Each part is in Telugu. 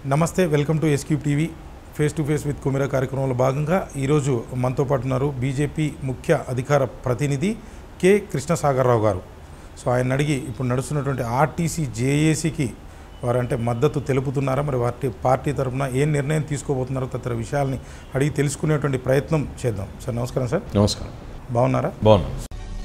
నమస్తే welcome to S cube TV face to face with కుమిరా కార్యక్రమంలో భాగంగా ఈరోజు మనతో పాటు ఉన్నారు బీజేపీ ముఖ్య అధికార ప్రతినిధి కె కృష్ణసాగర్రావు గారు సో ఆయన అడిగి ఇప్పుడు నడుస్తున్నటువంటి ఆర్టీసీ జేఏసీకి వారంటే మద్దతు తెలుపుతున్నారా మరి వారి పార్టీ తరఫున ఏం నిర్ణయం తీసుకోబోతున్నారో తదితర విషయాల్ని అడిగి తెలుసుకునేటువంటి ప్రయత్నం చేద్దాం సార్ నమస్కారం సార్ నమస్కారం బాగున్నారా బాగున్నాను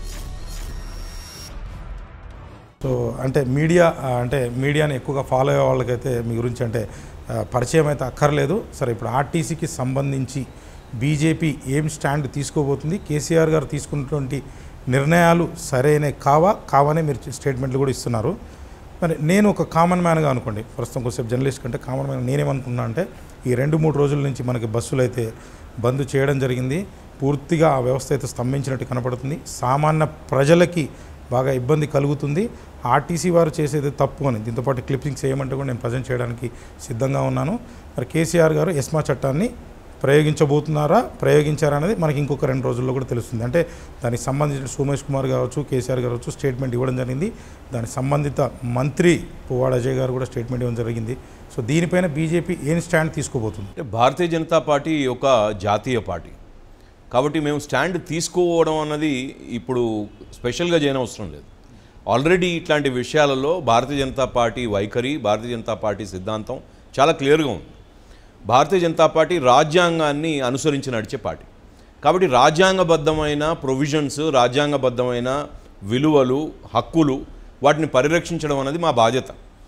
సో అంటే మీడియా ఆ, అంటే మీడియాని ఎక్కువగా ఫాలో అయ్యే వాళ్ళకైతే మీ గురించి అంటే ఆ, పరిచయం అయితే అక్కర్లేదు సరే ఇప్పుడు ఆర్టీసీకి సంబంధించి బీజేపీ ఏం స్టాండ్ తీసుకోబోతుంది కేసీఆర్ గారు తీసుకున్నటువంటి నిర్ణయాలు సరైన కావా కావనే మీరు స్టేట్మెంట్లు కూడా ఇస్తున్నారు మరి నేను ఒక కామన్ మ్యాన్గా అనుకోండి ప్రస్తుతం కొద్దిసేపు జర్నలిస్ట్ కంటే కామన్ మ్యాన్ నేనేమనుకున్నా అంటే ఈ రెండు మూడు రోజుల నుంచి మనకి బస్సులు అయితే బంద్ చేయడం జరిగింది పూర్తిగా ఆ వ్యవస్థ అయితే స్తంభించినట్టు కనపడుతుంది సామాన్య ప్రజలకి బాగా ఇబ్బంది కలుగుతుంది ఆర్టీసీ వారు చేసేది తప్పు అని దీంతోపాటు క్లిప్పింగ్స్ చేయమంటే కూడా నేను ప్రజెంట్ చేయడానికి సిద్ధంగా ఉన్నాను మరి కేసీఆర్ గారు ఎస్మా చట్టాన్ని ప్రయోగించబోతున్నారా ప్రయోగించారా అనేది మనకి ఇంకొక రెండు రోజుల్లో కూడా తెలుస్తుంది అంటే దానికి సంబంధించిన సోమేష్ కుమార్ కావచ్చు కేసీఆర్ గారు కావచ్చు స్టేట్మెంట్ ఇవ్వడం జరిగింది దానికి సంబంధిత మంత్రి పువ్వాడ అజయ్ గారు కూడా స్టేట్మెంట్ ఇవ్వడం జరిగింది సో దీనిపైన బీజేపీ ఏం స్టాండ్ తీసుకోబోతుంది అంటే భారతీయ జనతా పార్టీ ఒక జాతీయ పార్టీ కాబట్టి మేము స్టాండ్ తీసుకోవడం అన్నది ఇప్పుడు స్పెషల్గా చేయనవసరం లేదు ఆల్రెడీ ఇట్లాంటి విషయాలలో భారతీయ జనతా పార్టీ వైఖరి భారతీయ జనతా పార్టీ సిద్ధాంతం చాలా క్లియర్గా ఉంది భారతీయ జనతా పార్టీ రాజ్యాంగాన్ని అనుసరించి నడిచే పార్టీ కాబట్టి రాజ్యాంగబద్ధమైన ప్రొవిజన్స్ రాజ్యాంగబద్ధమైన విలువలు హక్కులు వాటిని పరిరక్షించడం అనేది మా బాధ్యత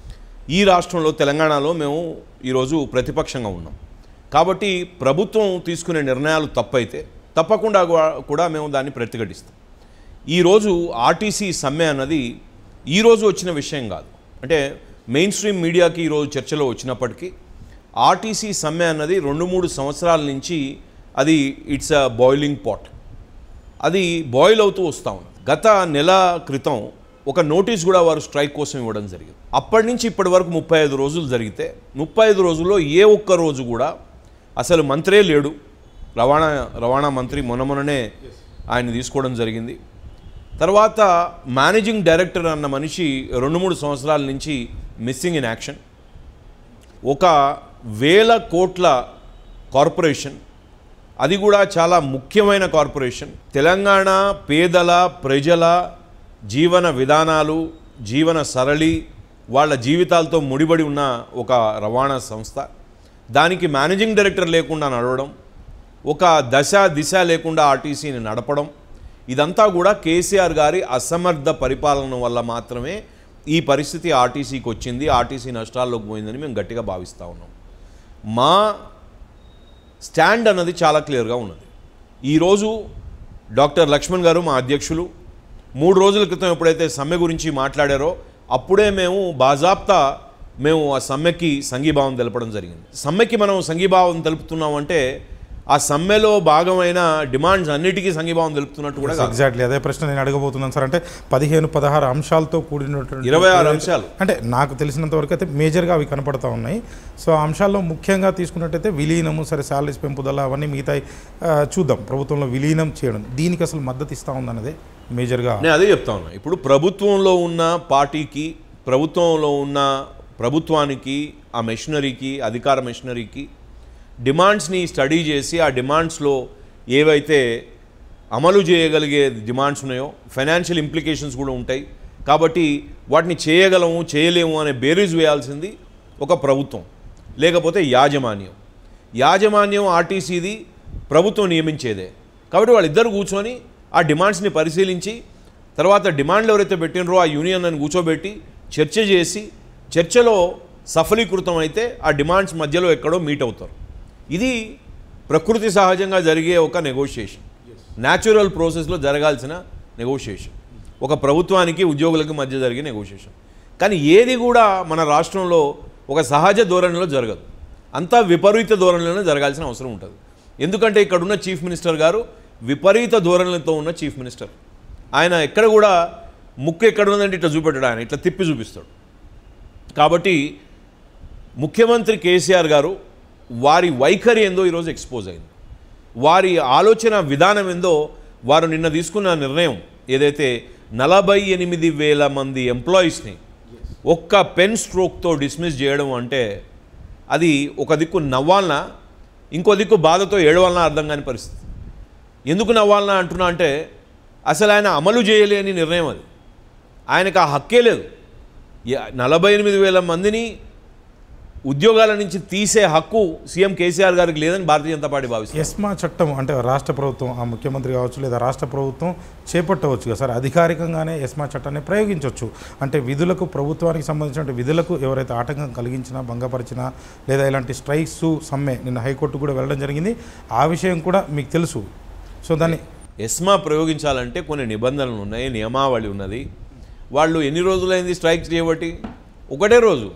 ఈ రాష్ట్రంలో తెలంగాణలో మేము ఈరోజు ప్రతిపక్షంగా ఉన్నాం కాబట్టి ప్రభుత్వం తీసుకునే నిర్ణయాలు తప్పైతే తప్పకుండా గు- కూడా మేము దాన్ని ప్రతిఘటిస్తాం ఈరోజు ఆర్టీసీ సమ్మె అన్నది ఈరోజు వచ్చిన విషయం కాదు అంటే మెయిన్ స్ట్రీమ్ మీడియాకి ఈరోజు చర్చలో వచ్చినప్పటికీ ఆర్టీసీ సమ్మె అన్నది రెండు మూడు సంవత్సరాల నుంచి అది ఇట్స్ అ బాయిలింగ్ పాట్ అది బాయిల్ అవుతూ వస్తూ ఉంది గత నెల క్రితం ఒక నోటీస్ కూడా వారు స్ట్రైక్ కోసం ఇవ్వడం జరిగింది అప్పటి నుంచి ఇప్పటి వరకు ముప్పై ఐదు రోజులు జరిగితే ముప్పై ఐదు రోజుల్లో ఏ ఒక్క రోజు కూడా అసలు మంత్రే లేడు రవాణా రవాణా మంత్రి మొన్న మొన్ననే ఆయన తీసుకోవడం జరిగింది తర్వాత మేనేజింగ్ డైరెక్టర్ అన్న మనిషి రెండు మూడు సంవత్సరాల నుంచి మిస్సింగ్ ఇన్ యాక్షన్ ఒక వేల కోట్ల కార్పొరేషన్ అది కూడా చాలా ముఖ్యమైన కార్పొరేషన్ తెలంగాణ పేదల ప్రజల జీవన విధానాలు జీవన సరళి వాళ్ళ జీవితాలతో ముడిపడి ఉన్న ఒక రవాణా సంస్థ దానికి మేనేజింగ్ డైరెక్టర్ లేకుండా నడవడం ఒక దశ దిశ లేకుండా ఆర్టీసీని నడపడం ఇదంతా కూడా కేసీఆర్ గారి అసమర్థ పరిపాలన వల్ల మాత్రమే ఈ పరిస్థితి ఆర్టీసీకి వచ్చింది ఆర్టీసీ నష్టాల్లోకి పోయిందని మేము గట్టిగా భావిస్తూ ఉన్నాం మా స్టాండ్ అన్నది చాలా క్లియర్గా ఉన్నది ఈరోజు డాక్టర్ లక్ష్మణ్ గారు మా అధ్యక్షులు మూడు రోజుల క్రితం ఎప్పుడైతే సమ్మె గురించి మాట్లాడారో అప్పుడే మేము బాజాప్తా మేము ఆ సమ్మెకి సంఘీభావం తెలపడం జరిగింది సమ్మెకి మనం సంఘీభావం తెలుపుతున్నాం అంటే ఆ సమ్మెలో భాగమైన డిమాండ్స్ అన్నిటికీ సంఘీభావం తెలుపుతున్నట్టు కూడా కాదు. ఎగ్జాక్ట్లీ అదే ప్రశ్న నేను అడగబోతున్నాను సార్ అంటే పదిహేను పదహారు అంశాలతో కూడినటువంటి ఇరవై ఆరు అంశాలు అంటే నాకు తెలిసినంత వరకు అయితే మేజర్గా అవి కనపడతా ఉన్నాయి సో ఆ అంశాల్లో ముఖ్యంగా తీసుకున్నట్టయితే విలీనము సరే శాలరీస్ పెంపుదల అవన్నీ మిగతా చూద్దాం ప్రభుత్వంలో విలీనం చేయడం దీనికి అసలు మద్దతు ఇస్తా ఉందన్నదే మేజర్గా నేను అదే చెప్తా ఉన్నా ఇప్పుడు ప్రభుత్వంలో ఉన్న పార్టీకి ప్రభుత్వంలో ఉన్న ప్రభుత్వానికి ఆ మెషినరీకి అధికార మెషినరీకి డిమాండ్స్ని స్టడీ చేసి ఆ డిమాండ్స్లో ఏవైతే అమలు చేయగలిగే డిమాండ్స్ ఉన్నాయో ఫైనాన్షియల్ ఇంప్లికేషన్స్ కూడా ఉంటాయి కాబట్టి వాటిని చేయగలము చేయలేము అనే బేరీజ్ వేయాల్సింది ఒక ప్రభుత్వం లేకపోతే యాజమాన్యం యాజమాన్యం ఆర్టీసీది ప్రభుత్వం నియమించేదే కాబట్టి వాళ్ళిద్దరు కూర్చొని ఆ డిమాండ్స్ని పరిశీలించి తర్వాత డిమాండ్లు ఎవరైతే పెట్టినరో ఆ యూనియన్ అని కూర్చోబెట్టి చర్చ చేసి చర్చలో సఫలీకృతం అయితే ఆ డిమాండ్స్ మధ్యలో ఎక్కడో మీట్ అవుతారు ఇది ప్రకృతి సహజంగా జరిగే ఒక నెగోషియేషన్ న్యాచురల్ ప్రాసెస్లో జరగాల్సిన నెగోషియేషన్ ఒక ప్రభుత్వానికి ఉద్యోగులకి మధ్య జరిగే నెగోషియేషన్ కానీ ఏది కూడా మన రాష్ట్రంలో ఒక సహజ ధోరణిలో జరగదు అంతా విపరీత ధోరణిలోనే జరగాల్సిన అవసరం ఉంటుంది ఎందుకంటే ఇక్కడున్న చీఫ్ మినిస్టర్ గారు విపరీత ధోరణితో ఉన్న చీఫ్ మినిస్టర్ ఆయన ఎక్కడ కూడా ముక్కు ఎక్కడ ఉందంటే ఇట్లా చూపెట్టాడు ఆయన ఇట్లా తిప్పి చూపిస్తాడు కాబట్టి ముఖ్యమంత్రి కేసీఆర్ గారు వారి వైఖరి ఏందో ఈరోజు ఎక్స్పోజ్ అయింది వారి ఆలోచన విధానం ఏందో వారు నిన్న తీసుకున్న నిర్ణయం ఏదైతే నలభై ఎనిమిది వేల మంది ఎంప్లాయీస్ని ఒక్క పెన్ స్ట్రోక్తో డిస్మిస్ చేయడం అంటే అది ఒక దిక్కు నవ్వాలనా ఇంకో దిక్కు బాధతో ఏడవాలనా అర్థం కాని పరిస్థితి ఎందుకు నవ్వాలనా అంటున్నా అంటే అసలు ఆయన అమలు చేయలేని నిర్ణయం అది ఆయనకు ఆ హక్కే లేదు య- నలభై ఎనిమిది వేల మందిని ఉద్యోగాల నుంచి తీసే హక్కు సీఎం కేసీఆర్ గారికి లేదని భారతీయ జనతా పార్టీ భావిస్తుంది ఎస్మా చట్టం అంటే రాష్ట్ర ప్రభుత్వం ఆ ముఖ్యమంత్రి కావచ్చు లేదా రాష్ట్ర ప్రభుత్వం చేపట్టవచ్చు కదా సార్ అధికారికంగానే ఎస్మా చట్టాన్ని ప్రయోగించవచ్చు అంటే విధులకు ప్రభుత్వానికి సంబంధించిన విధులకు ఎవరైతే ఆటంకం కలిగించినా భంగపరిచినా లేదా ఇలాంటి స్ట్రైక్స్ సమ్మె నిన్న హైకోర్టు కూడా వెళ్ళడం జరిగింది ఆ విషయం కూడా మీకు తెలుసు సో దాన్ని ఎస్మా ప్రయోగించాలంటే కొన్ని నిబంధనలు ఉన్నాయి నియమావళి ఉన్నది వాళ్ళు ఎన్ని రోజులైంది స్ట్రైక్ చేయబట్టి ఒకటే రోజు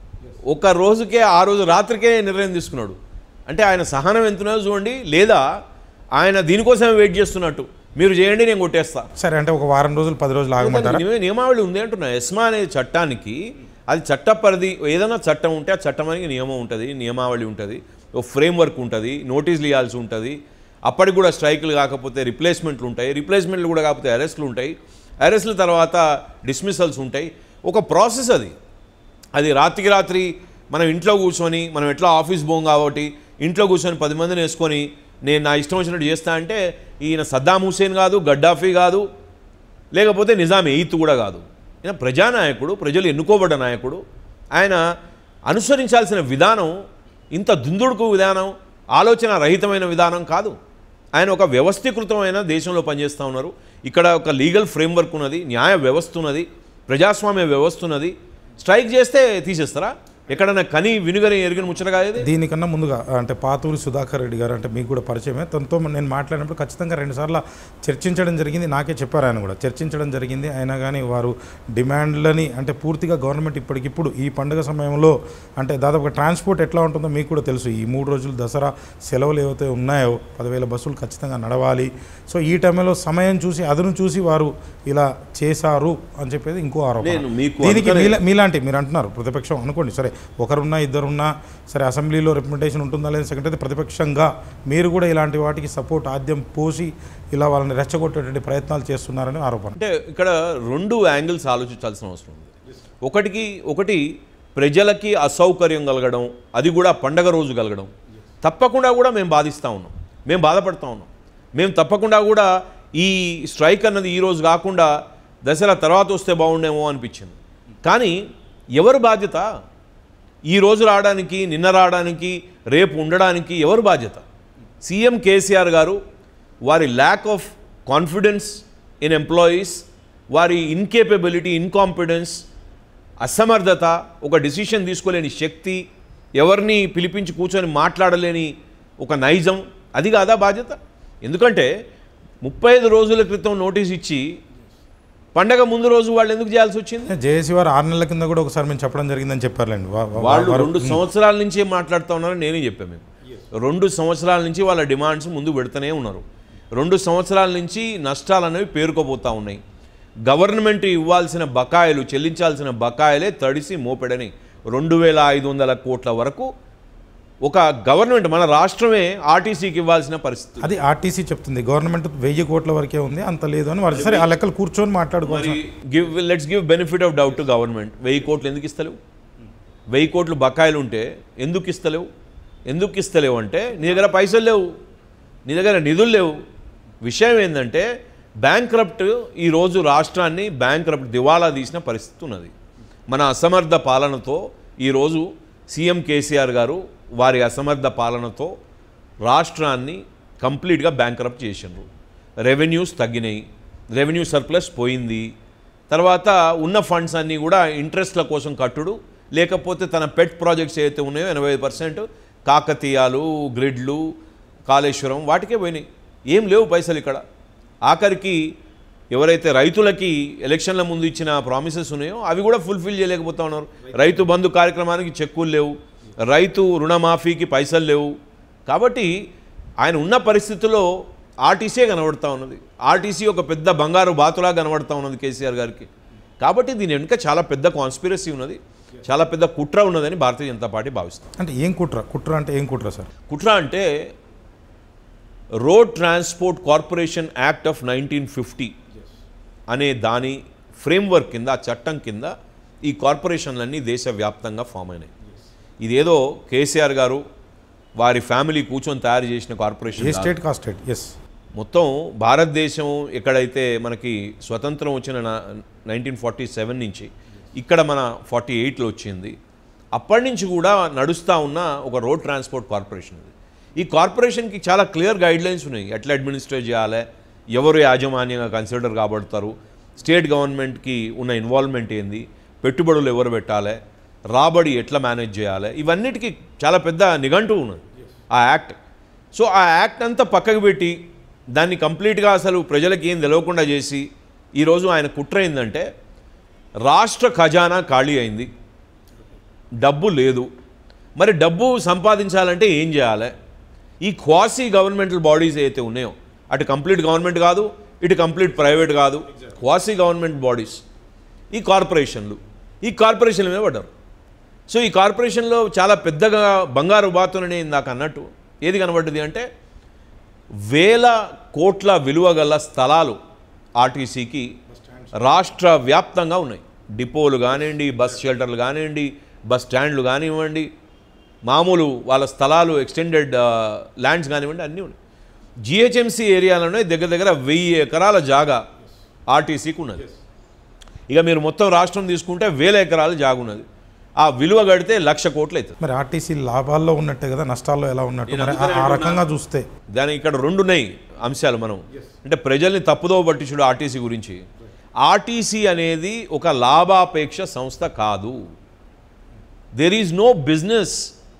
ఒక రోజుకే ఆ రోజు రాత్రికే నిర్ణయం తీసుకున్నాడు అంటే ఆయన సహనం ఎంతున్నదో చూడండి లేదా ఆయన దీనికోసమే వెయిట్ చేస్తున్నట్టు మీరు చేయండి నేను కొట్టేస్తా సరే అంటే ఒక వారం రోజులు పది రోజులు ఆగమంటారా నియమ- నియమావళి ఉంది అంటున్నా ఎస్మా అనే చట్టానికి అది చట్ట పరిధి ఏదైనా చట్టం ఉంటే ఆ చట్టమానికి నియమం ఉంటుంది నియమావళి ఉంటుంది ఒక ఫ్రేమ్ వర్క్ ఉంటుంది నోటీసులు ఇవ్వాల్సి ఉంటుంది అప్పటికి కూడా స్ట్రైకులు కాకపోతే రిప్లేస్మెంట్లు ఉంటాయి రిప్లేస్మెంట్లు కూడా కాకపోతే అరెస్టులు ఉంటాయి అరెస్టుల తర్వాత డిస్మిసల్స్ ఉంటాయి ఒక ప్రాసెస్ అది అది రాత్రికి రాత్రి మనం ఇంట్లో కూర్చొని మనం ఎట్లా ఆఫీస్ పోం కాబట్టి ఇంట్లో కూర్చొని పది మందిని వేసుకొని నేను నా ఇష్టం వచ్చినట్టు చేస్తా అంటే ఈయన సద్దాం హుసేన్ కాదు గడ్డాఫీ కాదు లేకపోతే నిజాం ఎయిత్ కూడా కాదు ఈయన ప్రజానాయకుడు ప్రజలు ఎన్నుకోబడ్డ నాయకుడు ఆయన అనుసరించాల్సిన విధానం ఇంత దుందుడుకు విధానం ఆలోచన రహితమైన విధానం కాదు ఆయన ఒక వ్యవస్థీకృతమైన దేశంలో పనిచేస్తూ ఉన్నారు ఇక్కడ ఒక లీగల్ ఫ్రేమ్వర్క్ ఉన్నది న్యాయ వ్యవస్థ ఉన్నది ప్రజాస్వామ్య వ్యవస్థ ఉన్నది స్ట్రైక్ చేస్తే తీసేస్తారా ఎక్కడన్నా కని వినుగని ఎరిగిన ముచ్చట కాదు ఇది? దీనికన్నా ముందుగా అంటే పాతూరి సుధాకర్ రెడ్డి గారు అంటే మీకు కూడా పరిచయమే తనతో నేను మాట్లాడినప్పుడు ఖచ్చితంగా రెండుసార్లు చర్చించడం జరిగింది నాకే చెప్పారు ఆయన కూడా చర్చించడం జరిగింది అయినా కానీ వారు డిమాండ్లని అంటే పూర్తిగా గవర్నమెంట్ ఇప్పటికిప్పుడు ఈ పండుగ సమయంలో అంటే దాదాపుగా ట్రాన్స్పోర్ట్ ఎట్లా ఉంటుందో మీకు కూడా తెలుసు ఈ మూడు రోజులు దసరా సెలవులు ఏవైతే ఉన్నాయో పదివేల బస్సులు ఖచ్చితంగా నడవాలి సో ఈ టైంలో సమయం చూసి అదును చూసి వారు ఇలా చేశారు అని చెప్పేది ఇంకో ఆరోపణ నేను మీకు దీనికి అందుకనే- మీలా- మీలాంటి మీరు అంటున్నారు ప్రతిపక్షం అనుకోండి సరే ఒకరున్నా ఇద్దరున్నా సరే అసెంబ్లీలో రిప్రజెంటేషన్ ఉంటుందా లేదా సెకండ్ అయితే ప్రతిపక్షంగా మీరు కూడా ఇలాంటి వాటికి సపోర్ట్ ఆద్యం పోసి ఇలా వాళ్ళని రెచ్చగొట్టేటువంటి ప్రయత్నాలు చేస్తున్నారని ఆరోపణ అంటే ఇక్కడ రెండు యాంగిల్స్ ఆలోచించాల్సిన అవసరం ఉంది ఒకటికి ఒకటి ప్రజలకి అసౌకర్యం కలగడం అది కూడా పండగ రోజు కలగడం తప్పకుండా కూడా మేము బాధిస్తూ ఉన్నాం మేము బాధపడుతూ ఉన్నాం మేము తప్పకుండా కూడా ఈ స్ట్రైక్ అన్నది ఈ రోజు కాకుండా దసరా తర్వాత వస్తే బాగుండేమో అనిపించింది కానీ ఎవరు బాధ్యత ఈ రోజు రావడానికి నిన్న రావడానికి రేపు ఉండడానికి ఎవరు బాధ్యత సీఎం కేసీఆర్ గారు వారి lack of confidence in employees వారి ఇన్కేపబిలిటీ ఇన్కాంపిడెన్స్ అసమర్థత ఒక డిసిషన్ తీసుకోలేని శక్తి ఎవరిని పిలిపించి కూర్చొని మాట్లాడలేని ఒక నైజం అది కాదా బాధ్యత ఎందుకంటే ముప్పై ఐదు రోజుల క్రితం నోటీస్ ఇచ్చి పండగ ముందు రోజు వాళ్ళు ఎందుకు చేయాల్సి వచ్చింది జేఏసీ వారు ఆరు నెలల కింద కూడా ఒకసారి మేము చెప్పడం జరిగిందని చెప్పారులేండి వా- వా- వాళ్ళు వారు- రెండు సంవత్సరాల నుంచే మాట్లాడుతూ ఉన్నారని నేనే చెప్పాను మేము రెండు సంవత్సరాల నుంచి వాళ్ళ డిమాండ్స్ ముందు పెడుతూనే ఉన్నారు రెండు సంవత్సరాల నుంచి నష్టాలు అనేవి పేరుకోబోతూ ఉన్నాయి గవర్నమెంట్ ఇవ్వాల్సిన బకాయిలు చెల్లించాల్సిన బకాయిలే తడిసి మోపెడని రెండు వేల ఐదు వందల కోట్ల వరకు ఒక గవర్నమెంట్ మన రాష్ట్రమే ఆర్టీసీకి ఇవ్వాల్సిన పరిస్థితి అది ఆర్టీసీ చెప్తుంది గవర్నమెంట్ వెయ్యి కోట్ల వరకే ఉంది అంత లేదు అని వారు సరే ఆ లెక్కలు కూర్చొని మాట్లాడుకోవాలి మరి give let's give benefit of doubt to government వెయ్యి కోట్లు ఎందుకు ఇస్తలేవు వెయ్యి కోట్లు బకాయిలు ఉంటే ఎందుకు ఇస్తలేవు ఎందుకు ఇస్తలేవు అంటే నీ దగ్గర పైసలు లేవు నీ దగ్గర నిధులు లేవు విషయం ఏంటంటే బ్యాంక్రప్ట్ ఈరోజు రాష్ట్రాన్ని బ్యాంక్రప్ట్ దివాలా తీసిన పరిస్థితి ఉన్నది మన అసమర్థ పాలనతో ఈరోజు సీఎం కేసీఆర్ గారు వారి అసమర్థ పాలనతో రాష్ట్రాన్ని కంప్లీట్గా బ్యాంక్రప్ట్ చేసిండ్రు రెవెన్యూస్ తగ్గినాయి రెవెన్యూ సర్ప్లస్ పోయింది తర్వాత ఉన్న ఫండ్స్ అన్నీ కూడా ఇంట్రెస్ట్ల కోసం కట్టుడు లేకపోతే తన పెట్ ప్రాజెక్ట్స్ ఏవైతే ఉన్నాయో ఎనభై పర్సెంట్ కాకతీయాలు గ్రిడ్లు కాళేశ్వరం వాటికే పోయినాయి ఏం లేవు పైసలు ఇక్కడ ఆఖరికి ఎవరైతే రైతులకి ఎలక్షన్ల ముందు ఇచ్చిన ప్రామిసెస్ ఉన్నాయో అవి కూడా ఫుల్ఫిల్ చేయలేకపోతా ఉన్నారు రైతు బంధు కార్యక్రమానికి చెక్కులు లేవు రైతు రుణమాఫీకి పైసలు లేవు కాబట్టి ఆయన ఉన్న పరిస్థితుల్లో ఆర్టీసీ కనబడతా ఉన్నది ఆర్టీసీ ఒక పెద్ద బంగారు బాతులా కనబడతా ఉన్నది కేసీఆర్ గారికి కాబట్టి దీని వెనుక చాలా పెద్ద కాన్స్పిరసీ ఉన్నది చాలా పెద్ద కుట్ర ఉన్నదని భారతీయ జనతా పార్టీ భావిస్తుంది అంటే ఏం కుట్ర కుట్ర అంటే ఏం కుట్ర సార్ కుట్ర అంటే road transport corporation act of nineteen fifty అనే దాని ఫ్రేమ్వర్క్ కింద ఆ చట్టం కింద ఈ కార్పొరేషన్లన్నీ దేశవ్యాప్తంగా ఫామ్ అయినాయి ఇదేదో కేసీఆర్ గారు వారి ఫ్యామిలీ కూర్చొని తయారు చేసిన కార్పొరేషన్ ఏ కాదు. స్టేట్ కా స్టేట్ ఎస్ మొత్తం భారతదేశం ఎక్కడైతే మనకి స్వతంత్రం వచ్చిన నైన్టీన్ ఫార్టీ సెవెన్ నుంచి ఇక్కడ మన ఫార్టీ ఎయిట్లో వచ్చింది అప్పటి నుంచి కూడా నడుస్తూ ఉన్న ఒక రోడ్ ట్రాన్స్పోర్ట్ కార్పొరేషన్ ఇది ఈ కార్పొరేషన్కి చాలా క్లియర్ గైడ్ లైన్స్ ఉన్నాయి ఎట్లా అడ్మినిస్ట్రేట్ చేయాలి ఎవరు యాజమాన్యంగా కన్సిడర్ కాబడతారు స్టేట్ గవర్నమెంట్కి ఉన్న ఇన్వాల్వ్మెంట్ ఏంది పెట్టుబడులు ఎవరు పెట్టాలి రాబడి ఎట్లా మేనేజ్ చేయాలి ఇవన్నిటికీ చాలా పెద్ద నిఘంటు ఉన్నది ఆ యాక్ట్ సో ఆ యాక్ట్ అంతా పక్కకు పెట్టి దాన్ని కంప్లీట్గా అసలు ప్రజలకి ఏం తెలియకుండా చేసి ఈరోజు ఆయన కుట్ర ఏంటంటే రాష్ట్ర ఖజానా ఖాళీ అయింది డబ్బు లేదు మరి డబ్బు సంపాదించాలంటే ఏం చేయాలి ఈ క్వాసీ గవర్నమెంటల్ బాడీస్ ఏవైతే ఉన్నాయో అటు కంప్లీట్ గవర్నమెంట్ కాదు ఇటు కంప్లీట్ ప్రైవేట్ కాదు క్వాసీ గవర్నమెంట్ బాడీస్ ఈ కార్పొరేషన్లు ఈ కార్పొరేషన్ల మీద పడ్డారు సో ఈ కార్పొరేషన్లో చాలా పెద్దగా బంగారు బాతులని ఇందాక అన్నట్టు ఏది కనబడ్డది అంటే వేల కోట్ల విలువ గల స్థలాలు ఆర్టీసీకి రాష్ట్ర వ్యాప్తంగా ఉన్నాయి డిపోలు కానివ్వండి బస్ షెల్టర్లు కానివ్వండి బస్ స్టాండ్లు కానివ్వండి మామూలు వాళ్ళ స్థలాలు ఎక్స్టెండెడ్ ల్యాండ్స్ కానివ్వండి అన్నీ ఉన్నాయి జిహెచ్ఎంసీ ఏరియాలోనే దగ్గర దగ్గర వెయ్యి ఎకరాల జాగా ఆర్టీసీకి ఉన్నది ఇక మీరు మొత్తం రాష్ట్రం తీసుకుంటే వేల ఎకరాల జాగా ఉన్నది ఆ విలువ కడితే లక్ష కోట్లు అవుతుంది మరి ఆర్టీసీ లాభాల్లో ఉన్నట్టే కదా నష్టాల్లో ఎలా ఉన్నట్టు మరి ఆ- ఆ రకంగా చూస్తే దాని ఇక్కడ రెండు ఉన్నాయి అంశాలు మనం అంటే ప్రజల్ని తప్పుదో పట్టించుడు ఆర్టీసీ గురించి ఆర్టీసీ అనేది ఒక లాభాపేక్ష సంస్థ కాదు there is no business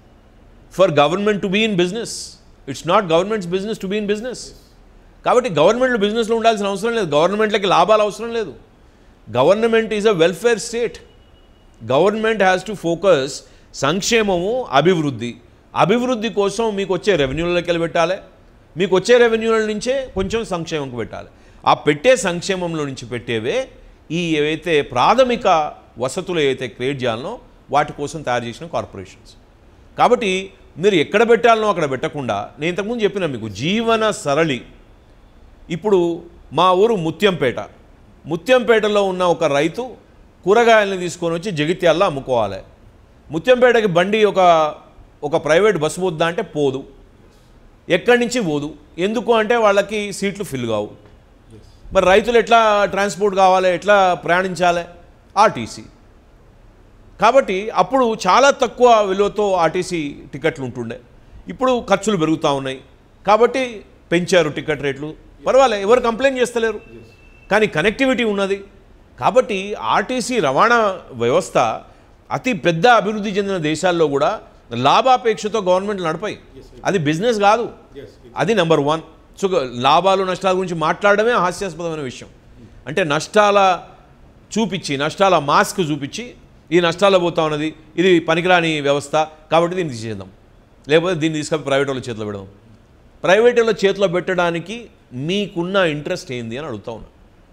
for government to be in business it's not government's business to be in business కాబట్టి గవర్నమెంట్ బిజినెస్లో ఉండాల్సిన అవసరం లేదు గవర్నమెంట్లకి లాభాలు అవసరం లేదు government is a welfare state government has to focus సంక్షేమము అభివృద్ధి అభివృద్ధి కోసం మీకు వచ్చే రెవెన్యూలకి వెళ్ళి పెట్టాలి మీకు వచ్చే రెవెన్యూల నుంచే కొంచెం సంక్షేమంకి పెట్టాలి ఆ పెట్టే సంక్షేమంలో నుంచి పెట్టేవే ఈ ఏవైతే ప్రాథమిక వసతులు ఏవైతే క్రియేట్ చేయాలనో వాటి కోసం తయారు చేసిన కార్పొరేషన్స్ కాబట్టి మీరు ఎక్కడ పెట్టాలనో అక్కడ పెట్టకుండా నేను ఇంతకుముందు చెప్పిన మీకు జీవన సరళి ఇప్పుడు మా ఊరు ముత్యంపేట ముత్యంపేటలో ఉన్న ఒక రైతు కూరగాయలను తీసుకొని వచ్చి జగిత్యాల్లో అమ్ముకోవాలి ముత్యంపేటకి బండి ఒక ఒక ప్రైవేట్ బస్సు పోద్దా అంటే పోదు ఎక్కడి నుంచి పోదు ఎందుకు అంటే వాళ్ళకి సీట్లు ఫిల్ కావు మరి రైతులు ఎట్లా ట్రాన్స్పోర్ట్ కావాలి ఎట్లా ప్రయాణించాలి ఆర్టీసీ కాబట్టి అప్పుడు చాలా తక్కువ విలువతో ఆర్టీసీ టికెట్లు ఉంటుండే ఇప్పుడు ఖర్చులు పెరుగుతూ ఉన్నాయి కాబట్టి పెంచారు టికెట్ రేట్లు పర్వాలే ఎవరు కంప్లైంట్ చేస్తలేరు కానీ కనెక్టివిటీ ఉన్నది కాబట్టి ఆర్టీసీ రవాణా వ్యవస్థ అతి పెద్ద అభివృద్ధి చెందిన దేశాల్లో కూడా లాభాపేక్షతో గవర్నమెంట్ నడపాయి అది బిజినెస్ కాదు అది నెంబర్ వన్ సో లాభాలు నష్టాల గురించి మాట్లాడడమే హాస్యాస్పదమైన విషయం అంటే నష్టాల చూపించి నష్టాల మాస్క్ చూపించి ఈ నష్టాల్లో పోతా ఉన్నది ఇది పనికిరాని వ్యవస్థ కాబట్టి దీన్ని తీసేద్దాం లేకపోతే దీన్ని తీసుకొని ప్రైవేట్ వాళ్ళ చేతిలో పెడదాం ప్రైవేట్ వాళ్ళ చేతిలో పెట్టడానికి మీకున్న ఇంట్రెస్ట్ ఏంది అని అడుగుతా ఉన్నా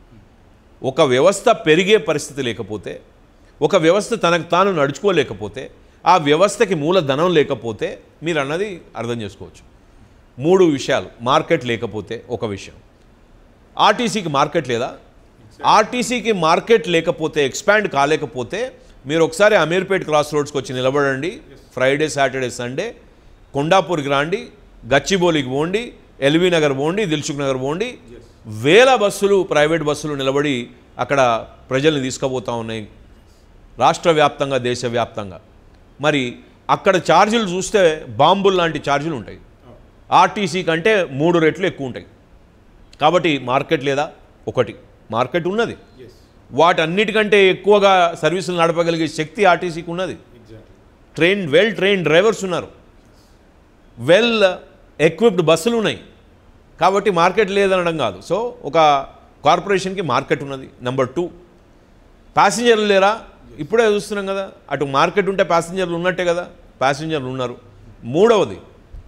ఒక వ్యవస్థ పెరిగే పరిస్థితి లేకపోతే ఒక వ్యవస్థ తనకు తాను నడుచుకోలేకపోతే ఆ వ్యవస్థకి మూలధనం లేకపోతే మీరు అన్నది అర్థం చేసుకోవచ్చు మూడు విషయాలు మార్కెట్ లేకపోతే ఒక విషయం ఆర్టీసీకి మార్కెట్ లేదా ఆర్టీసీకి మార్కెట్ లేకపోతే ఎక్స్పాండ్ కాలేకపోతే మీరు ఒకసారి అమీర్పేట్ క్రాస్ రోడ్స్కి వచ్చి నిలబడండి ఫ్రైడే సాటర్డే సండే కొండాపూర్కి రాండి గచ్చిబౌలికి పోండి ఎల్బీ నగర్ పోండి దిల్సుఖ్ నగర్ పోండి వేల బస్సులు ప్రైవేట్ బస్సులు నిలబడి అక్కడ ప్రజల్ని తీసుకుపోతూ ఉన్నాయి రాష్ట్ర వ్యాప్తంగా దేశవ్యాప్తంగా మరి అక్కడ ఛార్జీలు చూస్తే బాంబులు లాంటి ఛార్జీలు ఉంటాయి ఆర్టీసీ కంటే మూడు రెట్లు ఎక్కువ ఉంటాయి కాబట్టి మార్కెట్ లేదా ఒకటి మార్కెట్ ఉన్నది వాటన్నిటికంటే ఎక్కువగా సర్వీసులు నడపగలిగే శక్తి ఆర్టీసీకి ఉన్నది ట్రైన్ వెల్ ట్రైన్ డ్రైవర్స్ ఉన్నారు వెల్ ఎక్విప్డ్ బస్సులు ఉన్నాయి కాబట్టి మార్కెట్ లేదనడం కాదు సో ఒక కార్పొరేషన్కి మార్కెట్ ఉన్నది నెంబర్ టూ ప్యాసింజర్లు లేరా ఇప్పుడే చూస్తున్నాం కదా అటు మార్కెట్ ఉంటే ప్యాసింజర్లు ఉన్నట్టే కదా ప్యాసింజర్లు ఉన్నారు మూడవది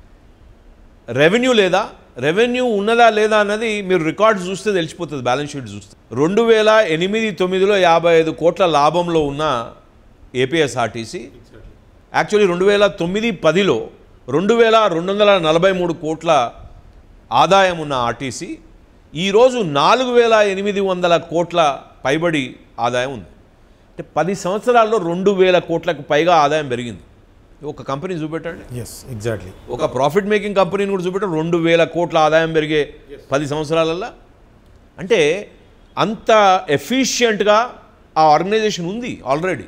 రెవెన్యూ లేదా రెవెన్యూ ఉన్నదా లేదా అన్నది మీరు రికార్డ్స్ చూస్తే తెలిసిపోతుంది బ్యాలెన్స్ షీట్ చూస్తే రెండు వేల ఎనిమిది తొమ్మిదిలో యాభై ఐదు కోట్ల లాభంలో ఉన్న ఏపీఎస్ఆర్టీసీ యాక్చువల్లీ రెండు వేల తొమ్మిది పదిలో రెండు వేల రెండు వందల నలభై మూడు కోట్ల ఆదాయం ఉన్న ఆర్టీసీ ఈరోజు నాలుగు వేల ఎనిమిది వందల కోట్ల పైబడి ఆదాయం ఉంది అంటే పది సంవత్సరాల్లో రెండు వేల కోట్లకు పైగా ఆదాయం పెరిగింది ఒక కంపెనీ చూపెట్టండి ఎస్ ఎగ్జాక్ట్లీ ఒక ప్రాఫిట్ మేకింగ్ కంపెనీని కూడా చూపెట్టారు రెండు వేల కోట్ల ఆదాయం పెరిగే పది సంవత్సరాలల్లో అంటే అంత ఎఫిషియెంట్గా ఆ ఆర్గనైజేషన్ ఉంది ఆల్రెడీ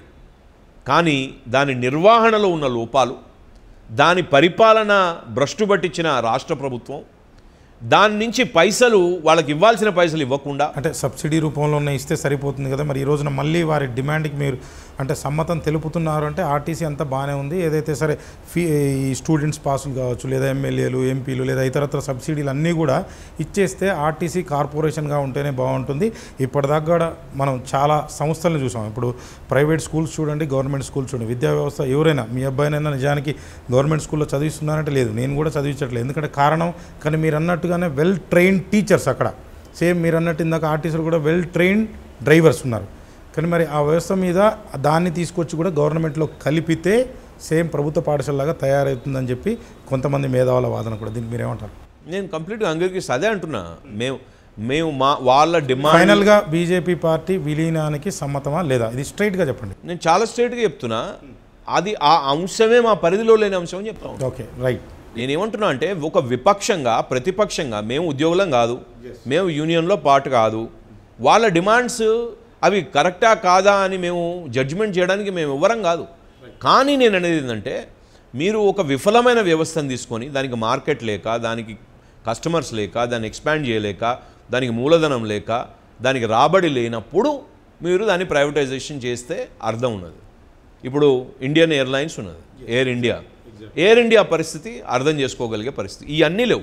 కానీ దాని నిర్వహణలో ఉన్న లోపాలు దాని పరిపాలన భ్రష్టు పట్టించిన రాష్ట్ర ప్రభుత్వం దాని నుంచి పైసలు వాళ్ళకి ఇవ్వాల్సిన పైసలు ఇవ్వకుండా అంటే సబ్సిడీ రూపంలోనే ఇస్తే సరిపోతుంది కదా మరి ఈ రోజున మళ్ళీ వారి డిమాండ్కి మీరు అంటే సమ్మతం తెలుపుతున్నారు అంటే ఆర్టీసీ అంతా బాగానే ఉంది ఏదైతే సరే ఫీ ఈ స్టూడెంట్స్ పాసులు కావచ్చు లేదా ఎమ్మెల్యేలు ఎంపీలు లేదా ఇతరత్ర సబ్సిడీలు అన్నీ కూడా ఇచ్చేస్తే ఆర్టీసీ కార్పొరేషన్గా ఉంటేనే బాగుంటుంది ఇప్పటిదాకా కూడా మనం చాలా సంస్థలను చూసాం ఇప్పుడు ప్రైవేట్ స్కూల్స్ చూడండి గవర్నమెంట్ స్కూల్స్ చూడండి విద్యా వ్యవస్థ ఎవరైనా మీ అబ్బాయినైనా నిజానికి గవర్నమెంట్ స్కూల్లో చదివిస్తున్నారంటే లేదు నేను కూడా చదివించట్లేదు ఎందుకంటే కారణం కానీ మీరు అన్నట్టుగానే వెల్ ట్రైన్డ్ టీచర్స్ అక్కడ సేమ్ మీరు అన్నట్టు ఇందాక ఆర్టీసీలు కూడా వెల్ ట్రైన్డ్ డ్రైవర్స్ ఉన్నారు కానీ మరి ఆ వ్యవస్థ మీద దాన్ని తీసుకొచ్చి కూడా గవర్నమెంట్లో కలిపితే సేమ్ ప్రభుత్వ పాఠశాలలాగా తయారవుతుందని చెప్పి కొంతమంది మేధావుల వాదన కూడా దీనికి మీరేమంటారు నేను కంప్లీట్గా అంగీకరిస్తే అదే అంటున్నా మేము మేము మా వాళ్ళ డిమాండ్ ఫైనల్గా బీజేపీ పార్టీ విలీనానికి సమ్మతమా లేదా ఇది స్ట్రైట్గా చెప్పండి నేను చాలా స్ట్రేట్గా చెప్తున్నా అది ఆ అంశమే మా పరిధిలో లేని అంశం అని చెప్తా ఉన్నా. ఓకే రైట్ నేనేమంటున్నా అంటే ఒక విపక్షంగా ప్రతిపక్షంగా మేము ఉద్యోగులం కాదు మేము యూనియన్లో పార్ట్ కాదు వాళ్ళ డిమాండ్స్ అవి కరెక్టా కాదా అని మేము జడ్జిమెంట్ చేయడానికి మేము ఇవ్వరం కాదు కానీ నేను అనేది ఏంటంటే మీరు ఒక విఫలమైన వ్యవస్థను తీసుకొని దానికి మార్కెట్ లేక దానికి కస్టమర్స్ లేక దాన్ని ఎక్స్పాండ్ చేయలేక దానికి మూలధనం లేక దానికి రాబడి లేనప్పుడు మీరు దాన్ని ప్రైవేటైజేషన్ చేస్తే అర్థం ఉన్నది ఇప్పుడు ఇండియన్ ఎయిర్లైన్స్ ఉన్నది ఎయిర్ ఇండియా ఎయిర్ ఇండియా పరిస్థితి అర్థం చేసుకోగలిగే పరిస్థితి ఇవన్నీ లేవు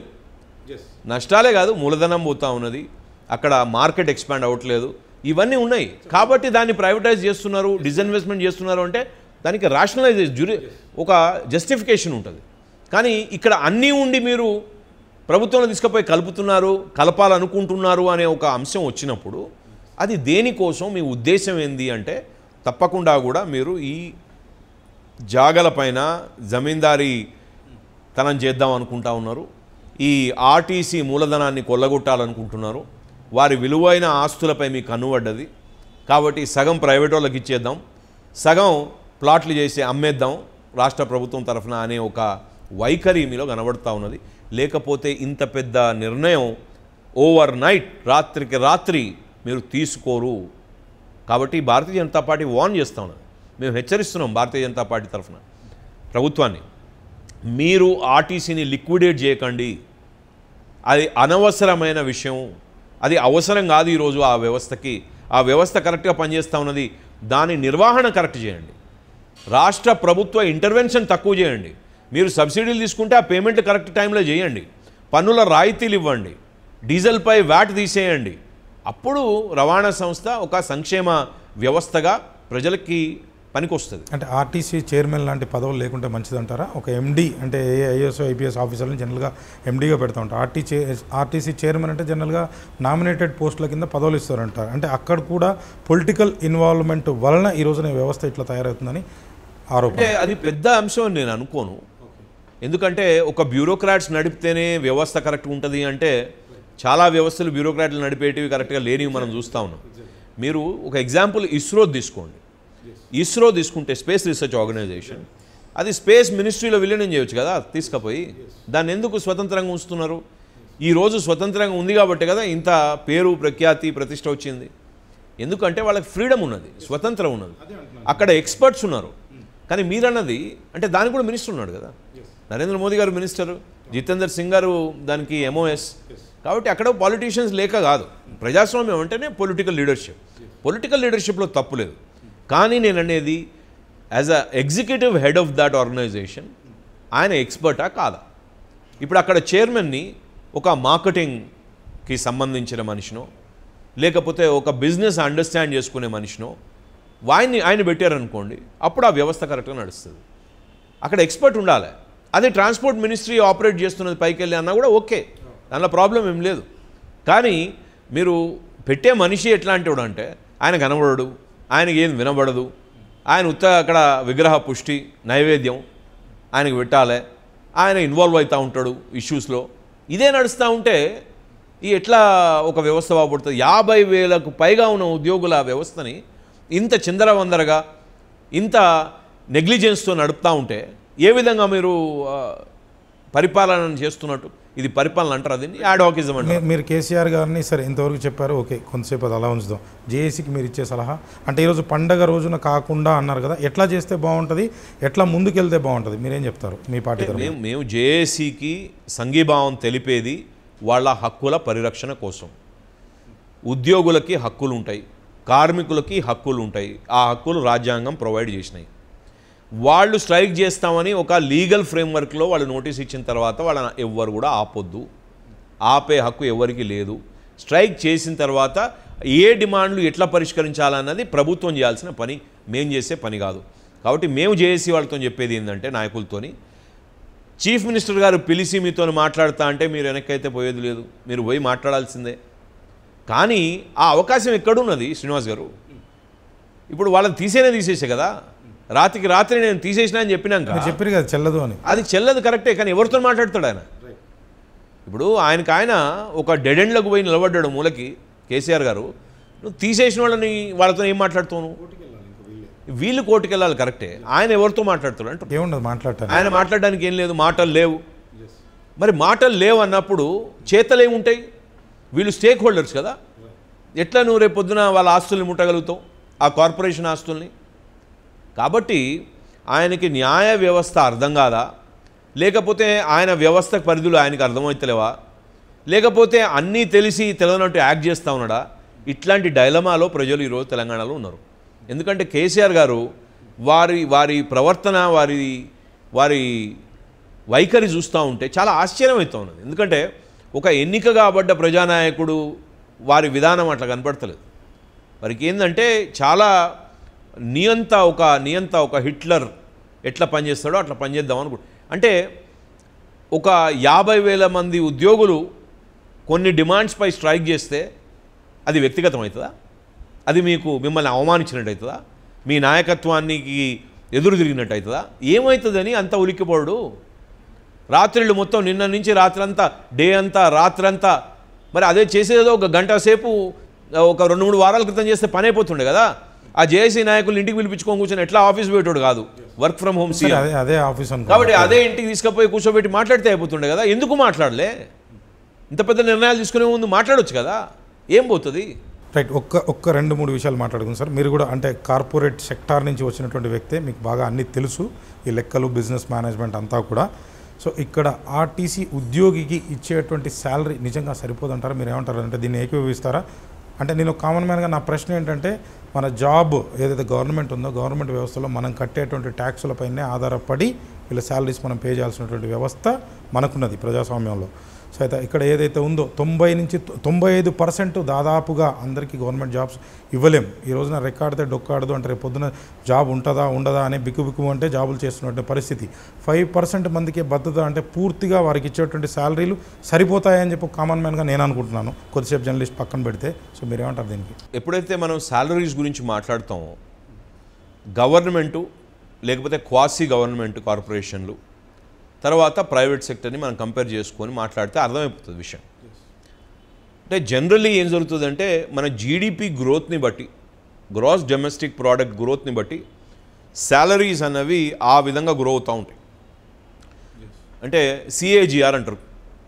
నష్టాలే కాదు మూలధనం పోతా ఉన్నది అక్కడ మార్కెట్ ఎక్స్పాండ్ అవ్వట్లేదు ఇవన్నీ ఉన్నాయి కాబట్టి దాన్ని ప్రైవేటైజ్ చేస్తున్నారు డిస్ఇన్వెస్ట్మెంట్ చేస్తున్నారు అంటే దానికి రాషనలైజ్ జురి ఒక జస్టిఫికేషన్ ఉంటుంది కానీ ఇక్కడ అన్నీ ఉండి మీరు ప్రభుత్వంలో తీసుకుపోయి కలుపుతున్నారు కలపాలనుకుంటున్నారు అనే ఒక అంశం వచ్చినప్పుడు అది దేనికోసం మీ ఉద్దేశం ఏంది అంటే తప్పకుండా కూడా మీరు ఈ జాగలపైన జమీందారీ తనం చేద్దాం అనుకుంటా ఉన్నారు ఈ ఆర్టీసీ మూలధనాన్ని కొల్లగొట్టాలనుకుంటున్నారు వారి విలువైన ఆస్తులపై మీకు కన్నుపడ్డది కాబట్టి సగం ప్రైవేట్ వాళ్ళకి ఇచ్చేద్దాం సగం ప్లాట్లు చేసి అమ్మేద్దాం రాష్ట్ర ప్రభుత్వం తరఫున అనే ఒక వైఖరి మీలో కనబడుతూ ఉన్నది లేకపోతే ఇంత పెద్ద నిర్ణయం ఓవర్ నైట్ రాత్రికి రాత్రి మీరు తీసుకోరు కాబట్టి భారతీయ జనతా పార్టీ వార్న్ చేస్తా ఉన్నది మేము హెచ్చరిస్తున్నాం భారతీయ జనతా పార్టీ తరఫున ప్రభుత్వాన్ని మీరు ఆర్టీసీని లిక్విడేట్ చేయకండి అది అనవసరమైన విషయం అది అవసరం కాదు ఈరోజు ఆ వ్యవస్థకి ఆ వ్యవస్థ కరెక్ట్గా పనిచేస్తూ ఉన్నది దాని నిర్వహణ కరెక్ట్ చేయండి రాష్ట్ర ప్రభుత్వ ఇంటర్వెన్షన్ తక్కువ చేయండి మీరు సబ్సిడీలు తీసుకుంటే ఆ పేమెంట్ కరెక్ట్ టైంలో చేయండి పన్నుల రాయితీలు ఇవ్వండి డీజిల్పై వ్యాట్ తీసేయండి అప్పుడు రవాణా సంస్థ ఒక సంక్షేమ వ్యవస్థగా ప్రజలకి పనికొస్తుంది అంటే ఆర్టీసీ చైర్మన్ లాంటి పదవులు లేకుంటే మంచిదంటారా ఒక ఎండి అంటే ఏ ఐఎస్ ఐపీఎస్ ఆఫీసర్ని జనరల్గా ఎండీగా పెడతా ఉంటారు ఆర్టీ చే ఆర్టీసీ చైర్మన్ అంటే జనరల్గా నామినేటెడ్ పోస్టుల కింద పదవులు ఇస్తారంటారు అంటే అక్కడ కూడా పొలిటికల్ ఇన్వాల్వ్మెంట్ వలన ఈ రోజున ఈ వ్యవస్థ ఇట్లా తయారవుతుందని ఆరోపణ అంటే అది పెద్ద అంశం అని నేను అనుకోను ఎందుకంటే ఒక బ్యూరోక్రాట్స్ నడిపితేనే వ్యవస్థ కరెక్ట్ ఉంటుంది అంటే చాలా వ్యవస్థలు బ్యూరోక్రాట్లు నడిపేటివి కరెక్ట్గా లేనివి మనం చూస్తూ ఉన్నాం మీరు ఒక ఎగ్జాంపుల్ ఇస్రో తీసుకోండి ఇస్రో తీసుకుంటే స్పేస్ రీసెర్చ్ ఆర్గనైజేషన్ అది స్పేస్ మినిస్ట్రీలో విలీనం చేయొచ్చు కదా తీసుకపోయి దాన్ని ఎందుకు స్వతంత్రంగా ఉంచుతున్నారు ఈ రోజు స్వతంత్రంగా ఉంది కాబట్టి కదా ఇంత పేరు ప్రఖ్యాతి ప్రతిష్ట వచ్చింది ఎందుకంటే వాళ్ళకి ఫ్రీడమ్ ఉన్నది స్వతంత్రం ఉన్నది అక్కడ ఎక్స్పర్ట్స్ ఉన్నారు కానీ మీరన్నది అంటే దానికి కూడా మినిస్టర్ ఉన్నాడు కదా నరేంద్ర మోదీ గారు మినిస్టర్ జితేందర్ సింగ్ గారు దానికి ఎంఓఎస్ కాబట్టి అక్కడ పాలిటీషియన్స్ లేక కాదు ప్రజాస్వామ్యం అంటేనే పొలిటికల్ లీడర్షిప్ పొలిటికల్ లీడర్షిప్లో తప్పు లేదు కానీ నేను అనేది as a executive head of that organisation ఆయన ఎక్స్పర్టా కాదా ఇప్పుడు అక్కడ చైర్మన్ని ఒక మార్కెటింగ్కి సంబంధించిన మనిషినో లేకపోతే ఒక బిజినెస్ అండర్స్టాండ్ చేసుకునే మనిషినో ఆయన్ని ఆయన పెట్టారనుకోండి అప్పుడు ఆ వ్యవస్థ కరెక్ట్గా నడుస్తుంది అక్కడ ఎక్స్పర్ట్ ఉండాలి అదే ట్రాన్స్పోర్ట్ మినిస్ట్రీ ఆపరేట్ చేస్తున్నది పైకి వెళ్ళి అన్నా కూడా ఓకే దానిలో ప్రాబ్లం ఏం లేదు కానీ మీరు పెట్టే మనిషి ఎట్లాంటి వాడు అంటే ఆయన కనబడడు ఆయనకి ఏం వినబడదు ఆయన ఉత్త అక్కడ విగ్రహ పుష్టి నైవేద్యం ఆయనకి పెట్టాలి ఆయన ఇన్వాల్వ్ అవుతూ ఉంటాడు ఇష్యూస్లో ఇదే నడుస్తూ ఉంటే ఈ ఎట్లా ఒక వ్యవస్థ బాగుపడుతుంది యాభై వేలకు పైగా ఉన్న ఉద్యోగుల వ్యవస్థని ఇంత చిందరవందరగా ఇంత నెగ్లిజెన్స్తో నడుపుతూ ఉంటే ఏ విధంగా మీరు ఆ, పరిపాలన చేస్తున్నట్టు ఇది పరిపాలన అంటారు దీన్ని యాడ్వాకిజం అంటారు మీ- మీరు కేసీఆర్ గారిని సరే ఇంతవరకు చెప్పారు ఓకే కొంతసేపు అది అలా ఉంచుదాం జేఏసీకి మీరు ఇచ్చే సలహా అంటే ఈరోజు పండగ రోజున కాకుండా అన్నారు కదా ఎట్లా చేస్తే బాగుంటుంది ఎట్లా ముందుకెళ్తే బాగుంటుంది మీరేం చెప్తారు మీ పార్టీ తరఫున మేము మేము జేఏసీకి సంఘీభావం తెలిపేది వాళ్ళ హక్కుల పరిరక్షణ కోసం ఉద్యోగులకి హక్కులు ఉంటాయి కార్మికులకి హక్కులు ఉంటాయి ఆ హక్కులు రాజ్యాంగం ప్రొవైడ్ చేసినాయి వాళ్ళు స్ట్రైక్ చేస్తామని ఒక లీగల్ ఫ్రేమ్వర్క్లో వాళ్ళు నోటీస్ ఇచ్చిన తర్వాత వాళ్ళని ఎవ్వరు కూడా ఆపొద్దు ఆపే హక్కు ఎవరికి లేదు స్ట్రైక్ చేసిన తర్వాత ఏ డిమాండ్లు ఎట్లా పరిష్కరించాలన్నది ప్రభుత్వం చేయాల్సిన పని మేము చేసే పని కాదు కాబట్టి మేము జేఏసీ వాళ్ళతో చెప్పేది ఏంటంటే నాయకులతోని చీఫ్ మినిస్టర్ గారు పిలిచి మీతో మాట్లాడతా అంటే మీరు వెనక్కైతే పోయేది లేదు మీరు పోయి మాట్లాడాల్సిందే కానీ ఆ అవకాశం ఎక్కడున్నది శ్రీనివాస్ గారు ఇప్పుడు వాళ్ళని తీసేనే తీసేసే కదా రాత్రికి రాత్రి నేను తీసేసినా అని చెప్పినాక మీరు చెప్పారు కదా చెల్లదు అని అది చెల్లదు కరెక్టే కానీ ఎవరితో మాట్లాడతాడు ఆయన ఇప్పుడు ఆయనకు ఆయన ఒక డెడ్ ఎండ్లకు పోయి నిలబడ్డాడు మూలకి కేసీఆర్ గారు నువ్వు తీసేసిన వాళ్ళని వాళ్ళతో ఏం మాట్లాడుతావు నువ్వు? వీళ్ళు కోర్టుకు వెళ్ళాలి కరెక్టే ఆయన ఎవరితో మాట్లాడుతాడు అంటే ఏముండదు మాట్లాడటానికి ఆయన మాట్లాడడానికి ఏం లేదు మాటలు లేవు మరి మాటలు లేవు అన్నప్పుడు చేతలు ఏముంటాయి వీళ్ళు స్టేక్ హోల్డర్స్ కదా ఎట్లా నువ్వు రేపు పొద్దున వాళ్ళ ఆస్తుల్ని ముట్టగలుగుతావు ఆ కార్పొరేషన్ ఆస్తుల్ని కాబట్టి ఆయనకి న్యాయ వ్యవస్థ అర్థం కాదా లేకపోతే ఆయన వ్యవస్థ పరిధులు ఆయనకి అర్థమవుతలేవా లేకపోతే అన్నీ తెలిసి తెలియనట్టు యాక్ట్ చేస్తూ ఉన్నాడా ఇట్లాంటి డైలమాలో ప్రజలు ఈరోజు తెలంగాణలో ఉన్నారు ఎందుకంటే కేసీఆర్ గారు వారి వారి ప్రవర్తన వారి వారి వైఖరి చూస్తూ ఉంటే చాలా ఆశ్చర్యం అవుతూ ఉన్నది ఎందుకంటే ఒక ఎన్నిక కాబడ్డ ప్రజానాయకుడు వారి విధానం అట్లా కనపడతలేదు వారికి ఏంటంటే చాలా నియంత ఒక నియంత ఒక హిట్లర్ ఎట్లా పనిచేస్తాడో అట్లా పనిచేద్దాం అనుకో అంటే ఒక యాభై వేల మంది ఉద్యోగులు కొన్ని డిమాండ్స్పై స్ట్రైక్ చేస్తే అది వ్యక్తిగతం అవుతుందా అది మీకు మిమ్మల్ని అవమానించినట్టు అవుతుందా మీ నాయకత్వానికి ఎదురు తిరిగినట్టు అవుతుందా ఏమవుతుందని అంత ఉలిక్కిపోడు రాత్రిళ్ళు మొత్తం నిన్న నుంచి రాత్రంతా డే అంతా రాత్రంతా మరి అదే చేసేదో ఒక గంట సేపు ఒక రెండు మూడు వారాల క్రితం చేస్తే పని అయిపోతుండే కదా ఆ జేఏసీ నాయకులు ఇంటికి పిలిపించుకొని కూర్చొని ఎట్లా ఆఫీస్ పెట్టాడు కాదు వర్క్ ఫ్రమ్ హోమ్ సరే, సీఎం అదే అదే ఆఫీస్ అనుకో కాబట్టి అదే ఇంటికి తీసుకుపోయి కూర్చోబెట్టి మాట్లాడితే అయిపోతుండే కదా ఎందుకు మాట్లాడలే ఇంత పెద్ద నిర్ణయాలు తీసుకునే ముందు మాట్లాడొచ్చు కదా ఏం పోతుంది రైట్ ఒక్క ఒక్క రెండు మూడు విషయాలు మాట్లాడుకుందాం సార్ మీరు కూడా అంటే కార్పొరేట్ సెక్టార్ నుంచి వచ్చినటువంటి వ్యక్తే మీకు బాగా అన్నీ తెలుసు ఈ లెక్కలు బిజినెస్ మేనేజ్మెంట్ అంతా కూడా సో ఇక్కడ ఆర్టీసీ ఉద్యోగికి ఇచ్చేటువంటి శాలరీ నిజంగా సరిపోదంటారా మీరు ఏమంటారు అంటే దీన్ని ఏకీభవిస్తారా అంటే నేను కామన్ మ్యాన్గా నా ప్రశ్న ఏంటంటే మన జాబ్ ఏదైతే గవర్నమెంట్ ఉందో గవర్నమెంట్ వ్యవస్థలో మనం కట్టేటువంటి ట్యాక్సులపైనే ఆధారపడి వీళ్ళ శాలరీస్ మనం పే చేయాల్సినటువంటి వ్యవస్థ మనకున్నది ప్రజాస్వామ్యంలో సో అయితే ఇక్కడ ఏదైతే ఉందో తొంభై నుంచి తొ- తొంభై ఐదు పర్సెంట్ దాదాపుగా అందరికీ గవర్నమెంట్ జాబ్స్ ఇవ్వలేం ఈ రోజున రెక్కాడితే డొక్కాడదు అంటే రేపు పొద్దున జాబ్ ఉంటుందా ఉండదా అనే బిక్కు బిక్కు అంటే జాబులు చేస్తున్నటువంటి పరిస్థితి ఫైవ్ పర్సెంట్ మందికి భద్రత అంటే పూర్తిగా వారికి ఇచ్చేటువంటి శాలరీలు సరిపోతాయని చెప్పి కామన్ మ్యాన్గా నేను అనుకుంటున్నాను కొద్దిసేపు జర్నలిస్ట్ పక్కన పెడితే సో మీరేమంటారు దీనికి ఎప్పుడైతే మనం శాలరీస్ గురించి మాట్లాడతామో గవర్నమెంటు లేకపోతే క్వాసీ గవర్నమెంట్ కార్పొరేషన్లు తర్వాత ప్రైవేట్ సెక్టర్ని మనం కంపేర్ చేసుకొని మాట్లాడితే అర్థమైపోతుంది విషయం అంటే జనరల్లీ ఏం జరుగుతుందంటే మన జీడిపి గ్రోత్ని బట్టి గ్రాస్ డొమెస్టిక్ ప్రోడక్ట్ గ్రోత్ని బట్టి శాలరీస్ అన్నవి ఆ విధంగా గ్రో అవుతూ ఉంటాయి అంటే సిఏజిఆర్ అంటారు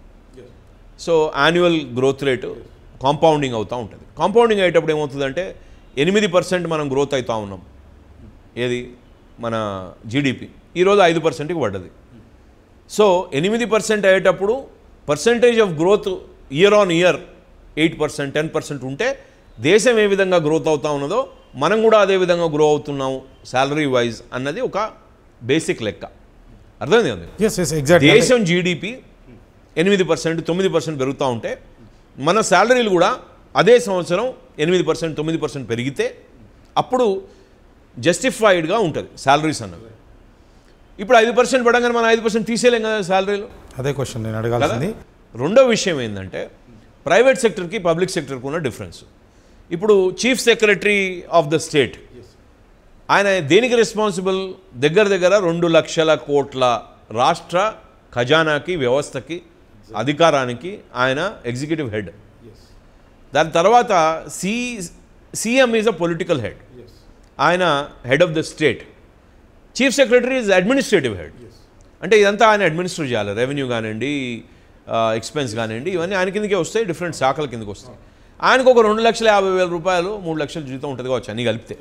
so annual growth rate compounding అవుతూ ఉంటుంది కాంపౌండింగ్ అయ్యేటప్పుడు ఏమవుతుందంటే ఎనిమిది పర్సెంట్ మనం గ్రోత్ అవుతూ ఉన్నాం ఏది మన జీడిపి ఈరోజు ఐదు పర్సెంట్కి పడ్డది సో ఎనిమిది పర్సెంట్ అయ్యేటప్పుడు percentage of growth year on year eight percent ten percent ఉంటే దేశం ఏ విధంగా గ్రోత్ అవుతా ఉన్నదో మనం కూడా అదే విధంగా గ్రో అవుతున్నాము శాలరీ వైజ్ అన్నది ఒక బేసిక్ లెక్క అర్థమైంది కదా ఎస్ ఎస్ ఎగ్జాక్ట్ దేశం జీడిపి ఎనిమిది పర్సెంట్ తొమ్మిది పర్సెంట్ పెరుగుతూ ఉంటే మన శాలరీలు కూడా అదే సంవత్సరం ఎనిమిది పర్సెంట్ తొమ్మిది పర్సెంట్ పెరిగితే అప్పుడు జస్టిఫైడ్గా ఉంటుంది శాలరీస్ అన్నవి ఇప్పుడు ఐదు పర్సెంట్ పడంగానే మనం ఐదు పర్సెంట్ తీసేయలేం కదా శాలరీలు అదే క్వశ్చన్ నేను కదా అడగాల్సింది రెండో విషయం ఏంటంటే ప్రైవేట్ సెక్టర్కి పబ్లిక్ సెక్టర్కి ఉన్న డిఫరెన్స్ ఇప్పుడు chief secretary of the state ఆయన దేనికి రెస్పాన్సిబుల్ దగ్గర దగ్గర రెండు లక్షల కోట్ల రాష్ట్ర ఖజానాకి వ్యవస్థకి అధికారానికి ఆయన ఎగ్జిక్యూటివ్ హెడ్ దాని తర్వాత సి CM is a political head ఆయన head of the state chief secretary is administrative head అంటే ఇదంతా ఆయన అడ్మినిస్టర్ చేయాలి రెవెన్యూ కానివ్వండి ఎక్స్పెన్స్ కానివ్వండి ఇవన్నీ ఆయన కిందకే వస్తాయి డిఫరెంట్ శాఖల కిందకి వస్తాయి ఆయనకు ఒక రెండు లక్షల యాభై వేల రూపాయలు మూడు లక్షల జీతం ఉంటుంది కావచ్చు అన్నీ కలిపితే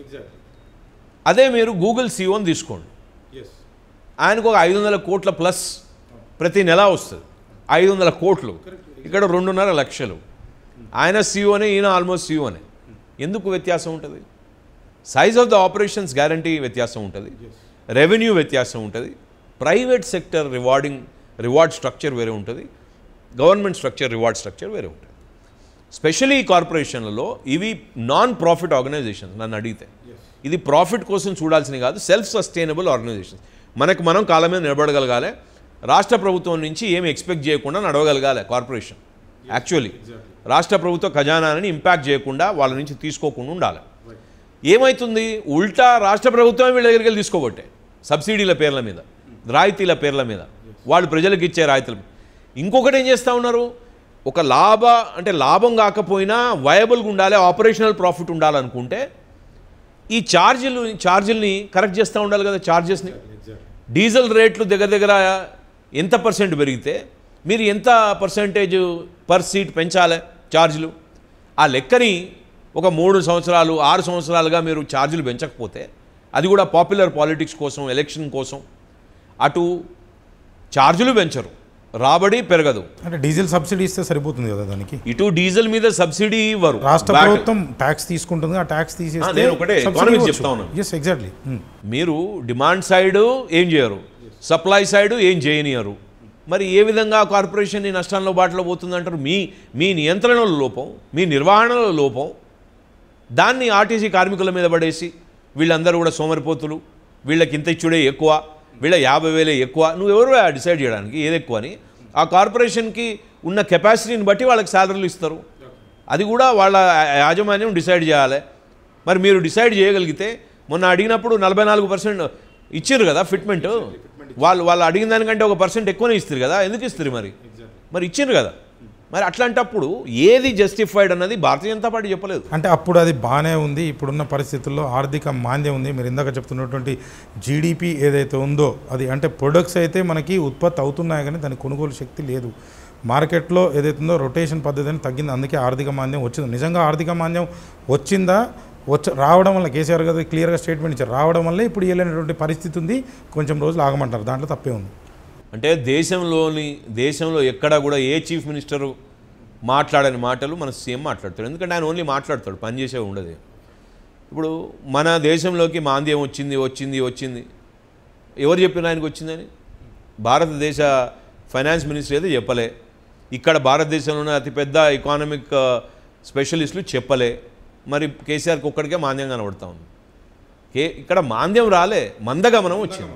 అదే మీరు గూగుల్ సీఓని తీసుకోండి ఆయనకు ఒక ఐదు వందల కోట్ల ప్లస్ ప్రతి నెల వస్తుంది ఐదు వందల కోట్లు ఇక్కడ రెండున్నర లక్షలు ఆయన సీఓనే ఈయన ఆల్మోస్ట్ సీఓనే ఎందుకు వ్యత్యాసం ఉంటుంది size of the operations guarantee వ్యత్యాసం ఉంటుంది రెవెన్యూ వ్యత్యాసం ఉంటుంది private sector rewarding reward structure వేరే ఉంటుంది గవర్నమెంట్ స్ట్రక్చర్ రివార్డ్ స్ట్రక్చర్ వేరే ఉంటుంది స్పెషలీ కార్పొరేషన్లలో ఇవి నాన్ ప్రాఫిట్ ఆర్గనైజేషన్స్ నన్ను అడిగితే ఇది ప్రాఫిట్ కోసం చూడాల్సినవి కాదు సెల్ఫ్ సస్టైనబుల్ ఆర్గనైజేషన్స్ మనకు మనం కాళ్ళ మీద నిలబడగలగాలి రాష్ట్ర ప్రభుత్వం నుంచి ఏమి ఎక్స్పెక్ట్ చేయకుండా నడవగలగాలి కార్పొరేషన్ యాక్చువల్లీ రాష్ట్ర ప్రభుత్వ ఖజానాని ఇంపాక్ట్ చేయకుండా వాళ్ళ నుంచి తీసుకోకుండా ఉండాలి ఏమవుతుంది ఉల్టా రాష్ట్ర ప్రభుత్వం వీళ్ళ దగ్గరికి వెళ్ళి తీసుకోబట్టే సబ్సిడీల పేర్ల మీద రాయితీల పేర్ల మీద వాళ్ళు ప్రజలకు ఇచ్చే రాయితీల మీద. ఇంకొకటి ఏం చేస్తూ ఉన్నారు ఒక లాభ అంటే లాభం కాకపోయినా వయబుల్గా ఉండాలి ఆపరేషనల్ ప్రాఫిట్ ఉండాలనుకుంటే ఈ ఛార్జీలు ఛార్జీల్ని కరెక్ట్ చేస్తూ ఉండాలి కదా ఛార్జెస్ని డీజిల్ రేట్లు దగ్గర దగ్గర ఎంత పర్సెంట్ పెరిగితే మీరు ఎంత పర్సెంటేజ్ పర్ సీట్ పెంచాలి ఛార్జీలు ఆ లెక్కని ఒక మూడు సంవత్సరాలు ఆరు సంవత్సరాలుగా మీరు ఛార్జీలు పెంచకపోతే అది కూడా పాపులర్ పాలిటిక్స్ కోసం ఎలక్షన్ కోసం అటు ఛార్జీలు పెంచరు రాబడి పెరగదు అంటే డీజిల్ సబ్సిడీ ఇస్తే సరిపోతుంది కదా దానికి ఇటు డీజిల్ మీద సబ్సిడీ ఇవ్వరు రాష్ట్ర VAT. ప్రభుత్వం ట్యాక్స్ తీసుకుంటుంది ఆ ట్యాక్స్ తీసేస్తే నేను ఒకటే economics చెప్తా ఉన్నాను. ఎస్ ఎగ్జాక్ట్లీ మీరు డిమాండ్ సైడ్ ఏం చేయరు సప్లై సైడ్ ఏం చేయనియరు మరి ఏ విధంగా కార్పొరేషన్ ఈ నష్టాల్లో బాటలో పోతుందంటారు మీ మీ నియంత్రణలో లోపం మీ నిర్వహణలో లోపం దాన్ని ఆర్టీసీ కార్మికుల మీద పడేసి వీళ్ళందరూ కూడా సోమరిపోతులు వీళ్ళకి ఇంత ఇచ్చుడే ఎక్కువ వీళ్ళ యాభై వేలే ఎక్కువ నువ్వెవరు డిసైడ్ చేయడానికి ఏది ఎక్కువ అని ఆ కార్పొరేషన్కి ఉన్న కెపాసిటీని బట్టి వాళ్ళకి శాలరీలు ఇస్తారు అది కూడా వాళ్ళ యాజమాన్యం డిసైడ్ చేయాలి మరి మీరు డిసైడ్ చేయగలిగితే మొన్న అడిగినప్పుడు నలభై నాలుగు పర్సెంట్ ఇచ్చారు కదా ఫిట్మెంట్ వాళ్ళు వాళ్ళు అడిగిన దానికంటే ఒక పర్సెంట్ ఎక్కువనే ఇస్తారు కదా ఎందుకు ఇస్తారు మరి మరి ఇచ్చారు కదా మరి అట్లాంటప్పుడు ఏది జస్టిఫైడ్ అన్నది భారతీయ జనతా పార్టీ చెప్పలేదు అంటే అప్పుడు అది బాగానే ఉంది ఇప్పుడున్న పరిస్థితుల్లో ఆర్థిక మాంద్యం ఉంది మీరు ఇందాక చెప్తున్నటువంటి జీడిపి ఏదైతే ఉందో అది అంటే ప్రొడక్ట్స్ అయితే మనకి ఉత్పత్తి అవుతున్నాయి కానీ దాని కొనుగోలు శక్తి లేదు మార్కెట్లో ఏదైతే ఉందో రొటేషన్ పద్ధతి అని తగ్గింది అందుకే ఆర్థిక మాంద్యం వచ్చింది నిజంగా ఆర్థిక మాంద్యం వచ్చిందా వచ్చ రావడం వల్ల కేసీఆర్ గారు క్లియర్గా స్టేట్మెంట్ ఇచ్చారు రావడం వల్లే ఇప్పుడు వెళ్ళినటువంటి పరిస్థితి ఉంది కొంచెం రోజులు ఆగమంటారు దాంట్లో తప్పే ఉంది అంటే దేశంలోని దేశంలో ఎక్కడ కూడా ఏ చీఫ్ మినిస్టరు మాట్లాడని మాటలు మన సీఎం మాట్లాడతాడు ఎందుకంటే ఆయన ఓన్లీ మాట్లాడతాడు పనిచేసే ఉండదు ఇప్పుడు మన దేశంలోకి మాంద్యం వచ్చింది వచ్చింది వచ్చింది ఎవరు చెప్పిన ఆయనకు వచ్చిందని భారతదేశ ఫైనాన్స్ మినిస్టర్ అయితే చెప్పలే ఇక్కడ భారతదేశంలోనే అతిపెద్ద ఎకానమిక్ స్పెషలిస్టులు చెప్పలే మరి కేసీఆర్కి ఒక్కడికే మాంద్యం కనబడతా ఉంది కే ఇక్కడ మాంద్యం రాలే మందగమనం వచ్చింది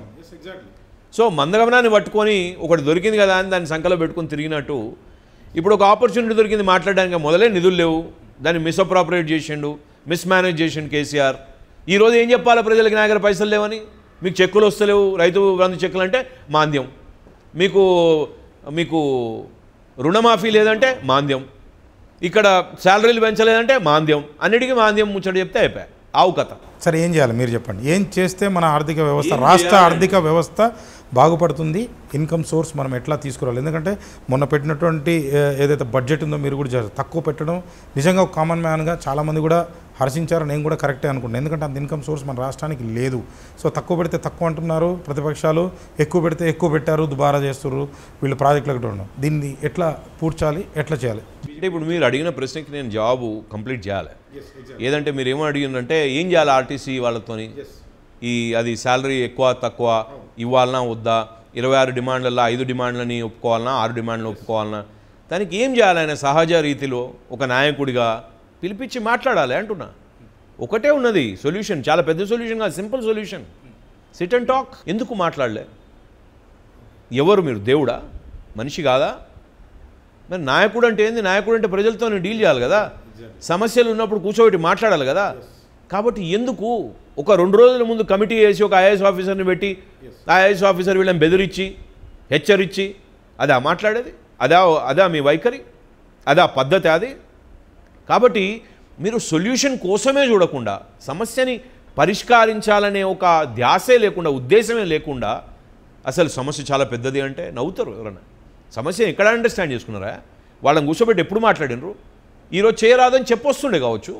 సో మందగమనాన్ని పట్టుకొని ఒకటి దొరికింది కదా అని దాన్ని సంకలో పెట్టుకొని తిరిగినట్టు ఇప్పుడు ఒక ఆపర్చునిటీ దొరికింది మాట్లాడడానికి మొదలే నిధులు లేవు దాన్ని మిస్అప్రాపరేట్ చేసిండు మిస్మేనేజ్ చేసిండు కేసీఆర్ ఈరోజు ఏం చెప్పాలి ప్రజలకి నా దగ్గర పైసలు లేవని మీకు చెక్కులు వస్తలేవు రైతు బంధు చెక్కులు అంటే మాంద్యం మీకు మీకు రుణమాఫీ లేదంటే మాంద్యం ఇక్కడ శాలరీలు పెంచలేదంటే మాంద్యం అన్నిటికీ మాంద్యం ముచ్చట చెప్తే అయిపోయా ఆవు కథ సరే ఏం చేయాలి మీరు చెప్పండి ఏం చేస్తే మన ఆర్థిక వ్యవస్థ ఏం రాష్ట్ర చేయాలి? ఆర్థిక వ్యవస్థ బాగుపడుతుంది ఇన్కమ్ సోర్స్ మనం ఎట్లా తీసుకురావాలి ఎందుకంటే మొన్న పెట్టినటువంటి ఏ, ఏదైతే బడ్జెట్ ఉందో మీరు కూడా చేశారు. తక్కువ పెట్టడం నిజంగా ఒక కామన్ మ్యాన్గా చాలామంది కూడా హర్షించారు నేను కూడా కరెక్టే అనుకుంటున్నాను ఎందుకంటే అంత ఇన్కమ్ సోర్స్ మన రాష్ట్రానికి లేదు సో తక్కువ పెడితే తక్కువ అంటున్నారు ప్రతిపక్షాలు ఎక్కువ పెడితే ఎక్కువ పెట్టారు దుబారా చేస్తున్నారు వీళ్ళు ప్రాజెక్టులకు ఉండడం దీన్ని ఎట్లా పూడ్చాలి ఎట్లా చేయాలి అంటే ఇప్పుడు మీరు అడిగిన ప్రశ్నకి నేను జవాబు కంప్లీట్ చేయాలి ఏదంటే మీరు ఏమో అడిగిందంటే ఏం చేయాలి ఆర్టీసీ వాళ్ళతోని ఈ అది శాలరీ ఎక్కువ తక్కువ ఇవ్వాలనా వద్దా ఇరవై ఆరు డిమాండ్లలో ఐదు డిమాండ్లని ఒప్పుకోవాలన్నా ఆరు డిమాండ్లు ఒప్పుకోవాలన్నా దానికి ఏం చేయాలి ఆయన సహజ రీతిలో ఒక నాయకుడిగా పిలిపించి మాట్లాడాలి అంటున్నా ఒకటే ఉన్నది సొల్యూషన్ చాలా పెద్ద సొల్యూషన్ కాదు simple solution sit and talk ఎందుకు మాట్లాడలే ఎవరు మీరు దేవుడా మనిషి కాదా మరి నాయకుడు అంటే ఏంది నాయకుడు అంటే ప్రజలతో డీల్ చేయాలి కదా సమస్యలు ఉన్నప్పుడు కూర్చోబెట్టి మాట్లాడాలి కదా కాబట్టి ఎందుకు ఒక రెండు రోజుల ముందు కమిటీ వేసి ఒక ఐఏఎస్ ఆఫీసర్ని పెట్టి ఆ ఐఏఎస్ ఆఫీసర్ వీళ్ళని బెదిరించి హెచ్చరించి అదా మాట్లాడేది అదా అదా మీ వైఖరి అదా పద్ధతి అది కాబట్టి మీరు సొల్యూషన్ కోసమే చూడకుండా సమస్యని పరిష్కరించాలనే ఒక ధ్యాసే లేకుండా ఉద్దేశమే లేకుండా అసలు సమస్య చాలా పెద్దది అంటే నవ్వుతారు ఎవరన్నా సమస్య ఎక్కడ అండర్స్టాండ్ చేసుకున్నారా వాళ్ళని కూర్చోబెట్టి ఎప్పుడు మాట్లాడినరు ఈరోజు చేయరాదని చెప్పొస్తుండే కావచ్చు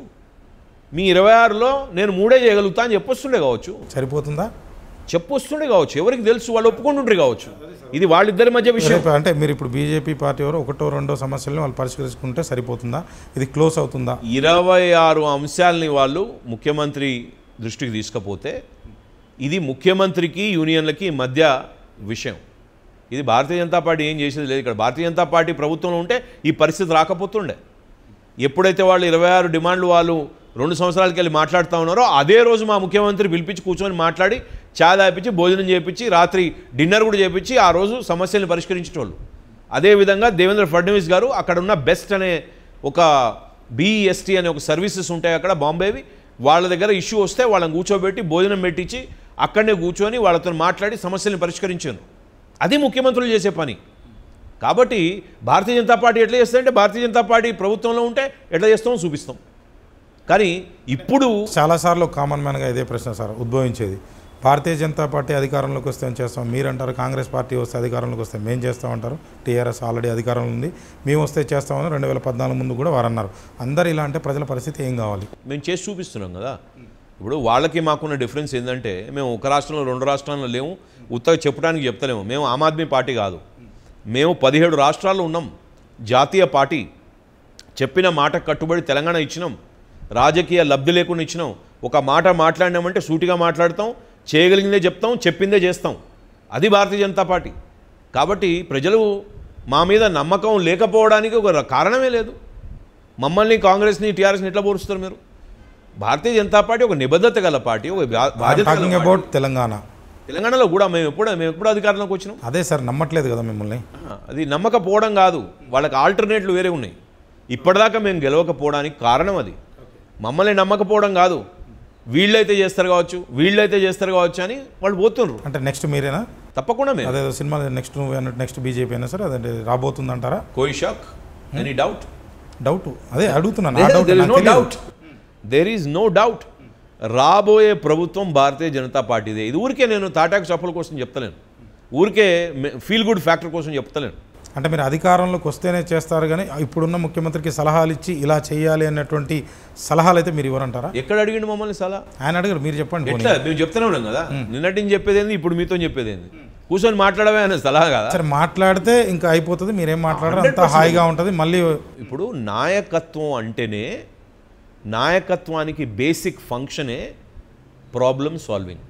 మీ ఇరవై ఆరులో నేను మూడే చేయగలుగుతా అని చెప్పొస్తుండే కావచ్చు సరిపోతుందా చెప్పొస్తుండే కావచ్చు ఎవరికి తెలుసు వాళ్ళు ఒప్పుకుంటుండ్రు కావచ్చు ఇది వాళ్ళిద్దరి మధ్య విషయం రేపు అంటే మీరు ఇప్పుడు బీజేపీ పార్టీ ఎవరో ఒకటో రెండో సమస్యలను వాళ్ళు పరిష్కరించుకుంటే సరిపోతుందా ఇది క్లోజ్ అవుతుందా ఇరవై ఆరు అంశాలని వాళ్ళు ముఖ్యమంత్రి దృష్టికి తీసుకపోతే ఇది ముఖ్యమంత్రికి యూనియన్లకి మధ్య విషయం ఇది భారతీయ జనతా పార్టీ ఏం చేసేది లేదు ఇక్కడ భారతీయ జనతా పార్టీ ప్రభుత్వంలో ఉంటే ఈ పరిస్థితి రాకపోతుండే ఎప్పుడైతే వాళ్ళు ఇరవై ఆరు డిమాండ్లు వాళ్ళు రెండు సంవత్సరాలకి వెళ్ళి మాట్లాడుతూ ఉన్నారో అదే రోజు మా ముఖ్యమంత్రి పిలిపించి కూర్చొని మాట్లాడి చాయ్ తాపించి భోజనం చేపించి రాత్రి డిన్నర్ కూడా చేపించి ఆ రోజు సమస్యలను పరిష్కరించేటోళ్ళు అదేవిధంగా దేవేంద్ర ఫడ్నవీస్ గారు అక్కడ ఉన్న బెస్ట్ అనే ఒక బీఎస్టీ అనే ఒక సర్వీసెస్ ఉంటాయి అక్కడ బాంబేవి వాళ్ళ దగ్గర ఇష్యూ వస్తే వాళ్ళని కూర్చోబెట్టి భోజనం పెట్టించి అక్కడనే కూర్చొని వాళ్ళతో మాట్లాడి సమస్యలను పరిష్కరించాను అది ముఖ్యమంత్రులు చేసే పని కాబట్టి భారతీయ జనతా పార్టీ ఎట్లా చేస్తుందంటే భారతీయ జనతా పార్టీ ప్రభుత్వంలో ఉంటే ఎట్లా చేస్తామో చూపిస్తాం కానీ ఇప్పుడు చాలాసార్లు కామన్ మ్యాన్గా ఇదే ప్రశ్న సార్ ఉద్భవించేది భారతీయ జనతా పార్టీ అధికారంలోకి వస్తే ఏం చేస్తాం మీరు అంటారు కాంగ్రెస్ పార్టీ వస్తే అధికారంలోకి వస్తే మేము చేస్తామంటారు టీఆర్ఎస్ ఆల్రెడీ అధికారంలో ఉంది మేము వస్తే చేస్తామని రెండు వేల పద్నాలుగు ముందు కూడా వారు అన్నారు అందరు ఇలా అంటే ప్రజల పరిస్థితి ఏం కావాలి మేము చేసి చూపిస్తున్నాం కదా ఇప్పుడు వాళ్ళకి మాకున్న డిఫరెన్స్ ఏంటంటే మేము ఒక రాష్ట్రంలో రెండు రాష్ట్రాల్లో లేము ఉత్తగా చెప్పడానికి చెప్తలేము మేము ఆమ్ ఆద్మీ పార్టీ కాదు మేము పదిహేడు రాష్ట్రాల్లో ఉన్నాం జాతీయ పార్టీ చెప్పిన మాట కట్టుబడి తెలంగాణ ఇచ్చినాం రాజకీయ లబ్ధి లేకుండా ఇచ్చినాం ఒక మాట మాట్లాడినామంటే సూటిగా మాట్లాడతాం చేయగలిగిందే చెప్తాం చెప్పిందే చేస్తాం అది భారతీయ జనతా పార్టీ కాబట్టి ప్రజలు మా మీద నమ్మకం లేకపోవడానికి ఒక కారణమే లేదు మమ్మల్ని కాంగ్రెస్ని టీఆర్ఎస్ని ఎట్లా పోరుస్తారు మీరు భారతీయ జనతా పార్టీ ఒక నిబద్ధత గల పార్టీ ఒక బా- బాధ్యత గల టాకింగ్ పార్టీ. అబౌట్ తెలంగాణ తెలంగాణలో కూడా మేము ఎప్పుడు మేము ఎప్పుడు అధికారంలోకి వచ్చినాం అదే సార్ నమ్మట్లేదు కదా మిమ్మల్ని ఆ, అది నమ్మకపోవడం కాదు వాళ్ళకి ఆల్టర్నేట్లు వేరే ఉన్నాయి ఇప్పటిదాకా మేము గెలవకపోవడానికి కారణం అది మమ్మల్ని నమ్మకపోవడం కాదు వీళ్ళైతే చేస్తారు కావచ్చు వీళ్ళైతే చేస్తారు కావచ్చు అని వాళ్ళు పోతుండ్రు అంటే నెక్స్ట్ మీరేనా తప్పకుండా మేము అదే సినిమా నెక్స్ట్ నువ్వు అన్నట్టు నెక్స్ట్ బీజేపీ అయినా సార్ అదే రాబోతుందంటారా కోయి షాక్ ఎనీ డౌట్ డౌట్ అదే అడుగుతున్నాను ఆ డౌట్ దెర్ ఇస్ నాకు నో తెలియదు. Doubt there is no doubt రాబోయే ప్రభుత్వం భారతీయ జనతా పార్టీదే ఇది ఊరికే నేను తాటాకు చప్పుల కోసం చెప్తలేను ఊరికే ఫీల్ గుడ్ ఫ్యాక్టర్ కోసం చెప్తలేను అంటే మీరు అధికారంలోకి వస్తేనే చేస్తారు కానీ ఇప్పుడున్న ముఖ్యమంత్రికి సలహాలు ఇచ్చి ఇలా చేయాలి అన్నటువంటి సలహాలు అయితే మీరు ఇవ్వరంటారా ఎక్కడ అడిగిండు మమ్మల్ని సలహా ఆయన అడిగారు మీరు చెప్పండి పోనీ. ఎట్లా మేము చెప్తూనే ఉన్నాం కదా నిన్నటి నుంచి చెప్పేది ఏంది ఇప్పుడు మీతో చెప్పేది ఏంది కూర్చొని మాట్లాడమే అనే సలహా కదా సరే మాట్లాడితే ఇంకా అయిపోతుంది మీరేం మాట్లాడరు అంతా హాయిగా ఉంటుంది మళ్ళీ ఇప్పుడు నాయకత్వం అంటేనే నాయకత్వానికి బేసిక్ ఫంక్షనే ప్రాబ్లమ్ సాల్వింగ్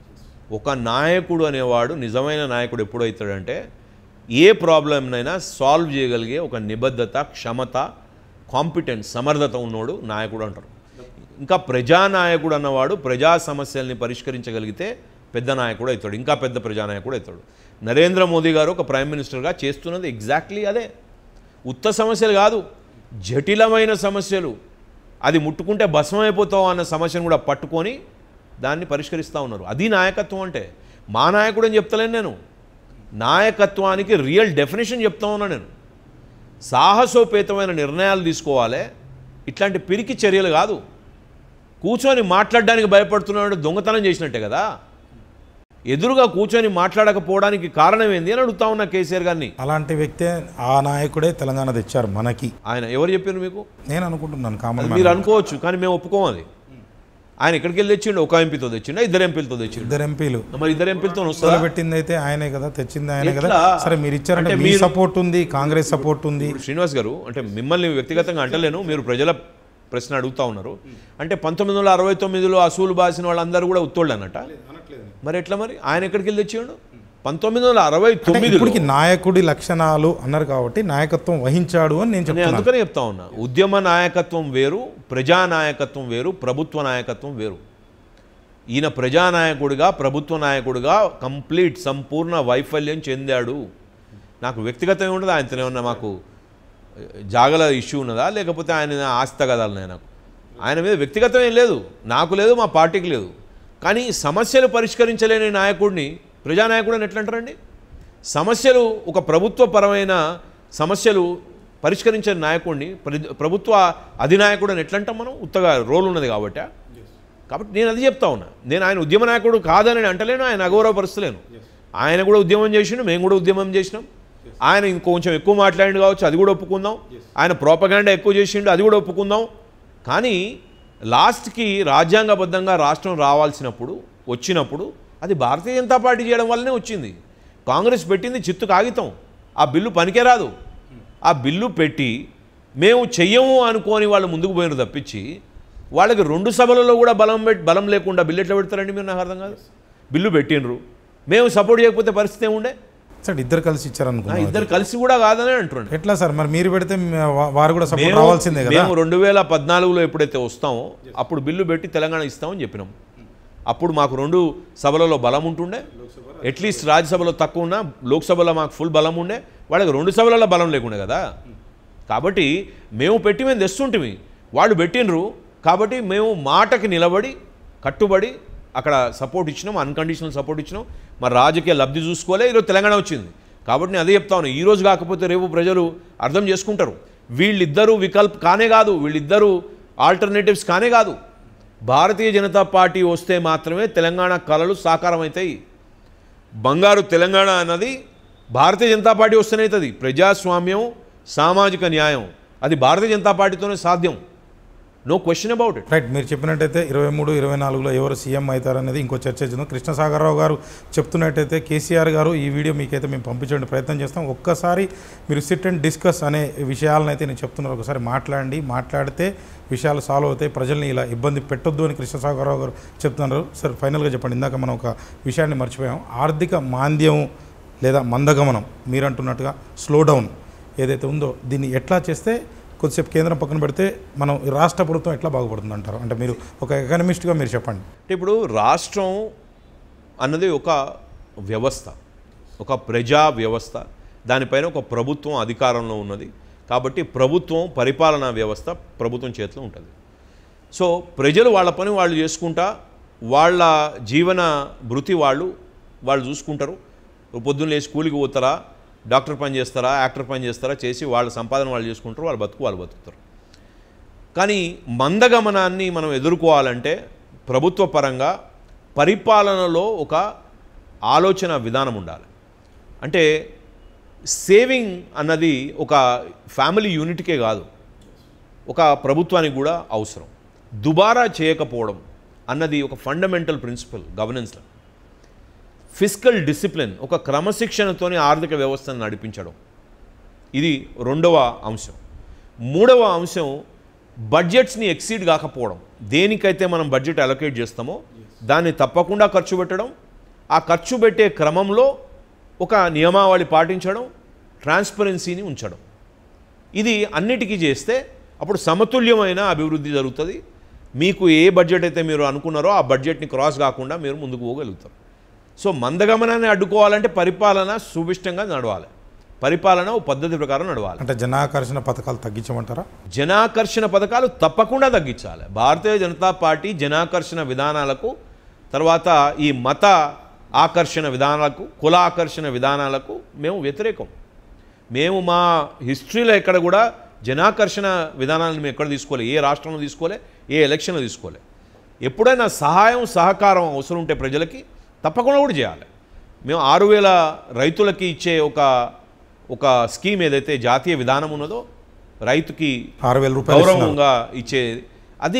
ఒక నాయకుడు అనేవాడు నిజమైన నాయకుడు ఎప్పుడవుతాడంటే ఏ ప్రాబ్లంనైనా సాల్వ్ చేయగలిగే ఒక నిబద్ధత క్షమత కాంపిటెన్స్ సమర్థత ఉన్నోడు నాయకుడు అంటారు ఇంకా ప్రజానాయకుడు అన్నవాడు ప్రజా సమస్యల్ని పరిష్కరించగలిగితే పెద్ద నాయకుడు అవుతాడు ఇంకా పెద్ద ప్రజానాయకుడు అవుతాడు నరేంద్ర మోదీ గారు ఒక ప్రైమ్ మినిస్టర్గా చేస్తున్నది ఎగ్జాక్ట్లీ అదే ఉత్త సమస్యలు కాదు జటిలమైన సమస్యలు అది ముట్టుకుంటే భస్మైపోతావు అన్న సమస్యను కూడా పట్టుకొని దాన్ని పరిష్కరిస్తూ ఉన్నారు అది నాయకత్వం అంటే మా నాయకుడు అని చెప్తలేను నేను నాయకత్వానికి రియల్ డెఫినేషన్ చెప్తా ఉన్నా నేను సాహసోపేతమైన నిర్ణయాలు తీసుకోవాలి ఇట్లాంటి పిరికి చర్యలు కాదు కూర్చొని మాట్లాడడానికి భయపడుతున్నాడు దొంగతనం చేసినట్టే కదా ఎదురుగా కూర్చొని మాట్లాడకపోవడానికి కారణం ఏంది అని అడుగుతా ఉన్నా కేసీఆర్ గారిని అలాంటి వ్యక్తే ఆ నాయకుడే తెలంగాణ తెచ్చారు మనకి ఆయన ఎవరు చెప్పారు మీకు నేను అనుకుంటున్నాను కామన్ అది మ్యాన్ మీరు అనుకోవచ్చు కానీ మేము ఒప్పుకోవాలి ఆయన ఎక్కడికి వెళ్ళి తెచ్చిండు ఒక ఎంపీతో తెచ్చిండా ఇద్దరు ఎంపీలతో తెచ్చిండు ఇద్దరు ఎంపీలు మరి ఇద్దరు ఎంపీలతో వస్తుందా పెట్టింది అయితే ఆయనే కదా తెచ్చింది ఆయనే కదా ఎట్లా? సరే మీరు ఇచ్చారంటే అంటే మీ మీరు- సపోర్ట్ ఉంది కాంగ్రెస్ సపోర్ట్ ఉంది ఇప్పుడు శ్రీనివాస్ గారు అంటే మిమ్మల్ని వ్యక్తిగతంగా అంటలేను మీరు ప్రజల ప్రశ్న అడుగుతా ఉన్నారు అంటే పంతొమ్మిది వందల అరవై తొమ్మిదిలో అసూలు బాసిన వాళ్ళందరూ కూడా ఉత్తోళ్ళు అన్నట మరి ఎట్లా మరి ఆయన ఎక్కడికి వెళ్ళి తెచ్చిండు పంతొమ్మిది వందల అరవై అంటే తొమ్మిదిలో ఇప్పటికి నాయకుడి లక్షణాలు అన్నారు కాబట్టి నాయకత్వం వహించాడు అని నేను నేను చెప్తున్నాను అందుకనే చెప్తా ఉన్నా ఉద్యమ నాయకత్వం వేరు ప్రజా నాయకత్వం వేరు ప్రభుత్వ నాయకత్వం వేరు ఈయన ప్రజానాయకుడిగా ప్రభుత్వ నాయకుడిగా కంప్లీట్ సంపూర్ణ వైఫల్యం చెందాడు నాకు వ్యక్తిగతంగా ఉండదు ఆయనతో ఏమన్నా మాకు జాగల ఇష్యూ ఉన్నదా లేకపోతే ఆయన ఆస్తి కదాలనే నాకు ఆయన మీద వ్యక్తిగతం ఏం లేదు నాకు లేదు మా పార్టీకి లేదు కానీ సమస్యలు పరిష్కరించలేని నాయకుడిని ప్రజానాయకుడు అని ఎట్లా అంటారండి సమస్యలు ఒక ప్రభుత్వపరమైన సమస్యలు పరిష్కరించే నాయకుడిని ప్ర- ప్రభుత్వ అధినాయకుడు అని ఎట్లా అంటాం మనం ఉత్తగా రోల్ ఉన్నది కాబట్టి కాబట్టి నేను అది చెప్తా ఉన్నా నేను ఆయన ఉద్యమ నాయకుడు కాదని అంటలేను ఆయన అగౌరవపరుస్తలేను ఆయన కూడా ఉద్యమం చేసిండు మేము కూడా ఉద్యమం చేసినాం ఆయన ఇంకొంచెం ఎక్కువ మాట్లాడిండు కావచ్చు అది కూడా ఒప్పుకుందాం ఆయన ప్రోపగాండా ఎక్కువ చేసిండు అది కూడా ఒప్పుకుందాం కానీ లాస్ట్కి రాజ్యాంగబద్ధంగా రాష్ట్రం రావాల్సినప్పుడు వచ్చినప్పుడు అది భారతీయ జనతా పార్టీ చేయడం వల్లనే వచ్చింది కాంగ్రెస్ పెట్టింది చిత్తు కాగితం ఆ బిల్లు పనికిరాదు ఆ బిల్లు పెట్టి మేము చెయ్యము అనుకోని వాళ్ళు ముందుకు పోయినారు తప్పించి వాళ్ళకి రెండు సభలలో కూడా బలం పెట్ బలం లేకుండా బిల్లు ఎట్లా పెడతారండి మీరు నాకు అర్థం కాదు బిల్లు పెట్టినరు మేము సపోర్ట్ చేయకపోతే పరిస్థితి ఏముండే సార్ ఇద్దరు కలిసి ఆ, ఇచ్చారనుకున్నాం ఇద్దరు కలిసి కూడా కాదని అంటున్నాడు ఎట్లా సార్ మరి మీరు పెడితే మే- వా- వారు కూడా సపోర్ట్ మేము- రావాల్సిందే కదా మేము రెండు వేల పద్నాలుగులో ఎప్పుడైతే వస్తామో అప్పుడు బిల్లు పెట్టి తెలంగాణ ఇస్తామని చెప్పినాం అప్పుడు మాకు రెండు సభలలో బలం ఉంటుండే అట్లీస్ట్ రాజ్యసభలో తక్కువ ఉన్నా లోక్సభలో మాకు ఫుల్ బలం ఉండే వాళ్ళకి రెండు సభలలో బలం లేకుండే కదా కాబట్టి మేము పెట్టి మేము తెస్తుంటిమి వాళ్ళు పెట్టినరు కాబట్టి మేము మాటకి నిలబడి కట్టుబడి అక్కడ సపోర్ట్ ఇచ్చినాం అన్కండిషనల్ సపోర్ట్ ఇచ్చినాం మరి రాజకీయ లబ్ధి చూసుకోలే ఈరోజు తెలంగాణ వచ్చింది కాబట్టి నేను అదే చెప్తా ఉన్నాను ఈ రోజు కాకపోతే రేపు ప్రజలు అర్థం చేసుకుంటారు వీళ్ళిద్దరూ వికల్ప్ కానే కాదు వీళ్ళిద్దరూ ఆల్టర్నేటివ్స్ కానే కాదు భారతీయ జనతా పార్టీ వస్తే మాత్రమే తెలంగాణ కళలు సాకారం అవుతాయి బంగారు తెలంగాణ అన్నది భారతీయ జనతా పార్టీ వస్తేనే అవుతుంది ప్రజాస్వామ్యం సామాజిక న్యాయం అది భారతీయ జనతా పార్టీతోనే సాధ్యం no question about it right మీరు చెప్పినట్టయితే ఇరవై మూడు ఇరవై నాలుగులో ఎవరు సీఎం అవుతారనేది ఇంకో చర్చ వచ్చింది కృష్ణసాగరరావు గారు చెప్తున్నట్టయితే కేసీఆర్ గారు ఈ వీడియో మీకైతే మేము పంపించే ప్రయత్నం చేస్తాం ఒక్కసారి మీరు సిట్ అండ్ డిస్కస్ అనే విషయాలను అయితే నేను చెప్తున్నారు ఒకసారి మాట్లాడండి మాట్లాడితే విషయాలు సాల్వ్ అవుతాయి ప్రజల్ని ఇలా ఇబ్బంది పెట్టొద్దు అని కృష్ణసాగరరావు గారు చెప్తున్నారు సార్ ఫైనల్గా చెప్పండి ఇందాక మనం ఒక విషయాన్ని మర్చిపోయాం ఆర్థిక మాంద్యం లేదా మందగమనం మీరు అంటున్నట్టుగా స్లో డౌన్ ఏదైతే ఉందో దీన్ని ఎట్లా చేస్తే కొద్దిసేపు కేంద్రం పక్కన పెడితే మనం ఈ రాష్ట్ర ప్రభుత్వం ఎట్లా బాగుపడుతుంది అంటారు అంటే మీరు ఒక ఎకనమిస్ట్గా మీరు చెప్పండి అంటే ఇప్పుడు రాష్ట్రం అన్నది ఒక వ్యవస్థ ఒక ప్రజా వ్యవస్థ దానిపైన ఒక ప్రభుత్వం అధికారంలో ఉన్నది కాబట్టి ప్రభుత్వం పరిపాలనా వ్యవస్థ ప్రభుత్వం చేతిలో ఉంటుంది సో ప్రజలు వాళ్ళ పని వాళ్ళు చేసుకుంటా వాళ్ళ జీవన భృతి వాళ్ళు వాళ్ళు చూసుకుంటారు పొద్దున్న లేచి కూలికి పోతారా డాక్టర్ పని చేస్తారా యాక్టర్ పని చేస్తారా చేసి వాళ్ళ సంపాదన వాళ్ళు చేసుకుంటారు వాళ్ళు బతుకు వాళ్ళు బతుకుతారు కానీ మందగమనాన్ని మనం ఎదుర్కోవాలంటే ప్రభుత్వ పరంగా పరిపాలనలో ఒక ఆలోచన విధానం ఉండాలి అంటే సేవింగ్ అన్నది ఒక ఫ్యామిలీ యూనిట్కే కాదు ఒక ప్రభుత్వానికి కూడా అవసరం దుబారా చేయకపోవడం అన్నది ఒక ఫండమెంటల్ ప్రిన్సిపల్ గవర్నెన్స్లో ఫిజికల్ డిసిప్లిన్ ఒక క్రమశిక్షణతోని ఆర్థిక వ్యవస్థను నడిపించడం ఇది రెండవ అంశం మూడవ అంశం బడ్జెట్స్ని ఎక్సీడ్ కాకపోవడం దేనికైతే మనం బడ్జెట్ అలొకేట్ చేస్తామో దాన్ని తప్పకుండా ఖర్చు పెట్టడం ఆ ఖర్చు పెట్టే క్రమంలో ఒక నియమావళి పాటించడం ట్రాన్స్పరెన్సీని ఉంచడం ఇది అన్నిటికీ చేస్తే అప్పుడు సమతుల్యమైన అభివృద్ధి జరుగుతుంది మీకు ఏ బడ్జెట్ అయితే మీరు అనుకున్నారో ఆ బడ్జెట్ని క్రాస్ కాకుండా మీరు ముందుకు పోగలుగుతారు సో మందగమనాన్ని అడ్డుకోవాలంటే పరిపాలన సుభిష్టంగా నడవాలి పరిపాలన ఓ పద్ధతి ప్రకారం నడవాలి అంటే జనాకర్షణ పథకాలు తగ్గించమంటారా జనాకర్షణ పథకాలు తప్పకుండా తగ్గించాలి భారతీయ జనతా పార్టీ జనాకర్షణ విధానాలకు తర్వాత ఈ మత ఆకర్షణ విధానాలకు కుల ఆకర్షణ విధానాలకు మేము వ్యతిరేకం మేము మా హిస్టరీలో ఎక్కడ కూడా జనాకర్షణ విధానాలను మేము ఎక్కడ తీసుకోలే ఏ రాష్ట్రంలో తీసుకోలే ఏ ఎలక్షన్లో తీసుకోలే ఎప్పుడైనా సహాయం సహకారం అవసరం ఉంటే ప్రజలకి తప్పకుండా కూడా చేయాలి మేము ఆరు వేల రైతులకి ఇచ్చే ఒక ఒక స్కీమ్ ఏదైతే జాతీయ విధానం ఉన్నదో రైతుకి ఆరు వేల రూపాయలు ఇస్తున్నారు. గౌరవంగా ఇచ్చే అది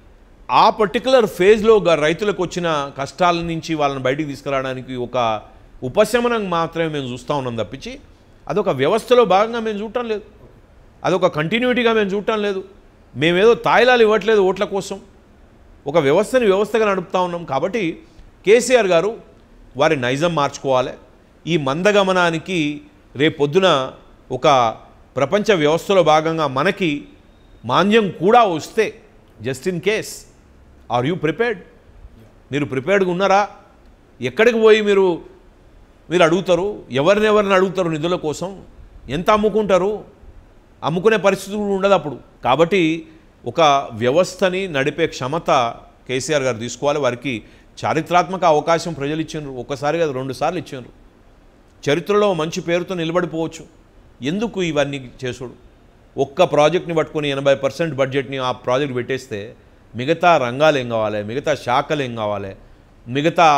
ఆ పర్టికులర్ ఫేజ్లో గ- రైతులకు వచ్చిన కష్టాల నుంచి వాళ్ళని బయటికి తీసుకురావడానికి ఒక ఉపశమనం మాత్రమే మేము చూస్తూ ఉన్నాం తప్పించి అదొక వ్యవస్థలో భాగంగా మేము చూడటం లేదు అదొక కంటిన్యూటీగా మేము చూడటం లేదు మేమేదో తాయిలాలు ఇవ్వట్లేదు ఓట్ల కోసం ఒక వ్యవస్థని వ్యవస్థగా నడుపుతా ఉన్నాం కాబట్టి కేసీఆర్ గారు వారి నైజం మార్చుకోవాలి ఈ మందగమనానికి రేపొద్దున ఒక ప్రపంచ వ్యవస్థలో భాగంగా మనకి మాన్యం కూడా వస్తే just in case are you prepared మీరు ప్రిపేర్డ్గా ఉన్నారా ఎక్కడికి పోయి మీరు మీరు అడుగుతారు ఎవరిని ఎవరిని అడుగుతారు నిధుల కోసం ఎంత అమ్ముకుంటారు అమ్ముకునే పరిస్థితి కూడా ఉండదు అప్పుడు కాబట్టి ఒక వ్యవస్థని నడిపే క్షమత కేసీఆర్ గారు తీసుకోవాలి వారికి చారిత్రాత్మక అవకాశం ప్రజలు ఇచ్చిండ్రు ఒకసారి కాదు రెండు సార్లు ఇచ్చిండ్రు చరిత్రలో మంచి పేరుతో నిలబడిపోవచ్చు ఎందుకు ఇవన్నీ చేసుడు ఒక్క ప్రాజెక్ట్ని పట్టుకొని ఎనభై పర్సెంట్ బడ్జెట్ని ఆ ప్రాజెక్ట్ పెట్టేస్తే మిగతా రంగాలు ఏం కావాలి మిగతా శాఖలు ఏం కావాలి మిగతా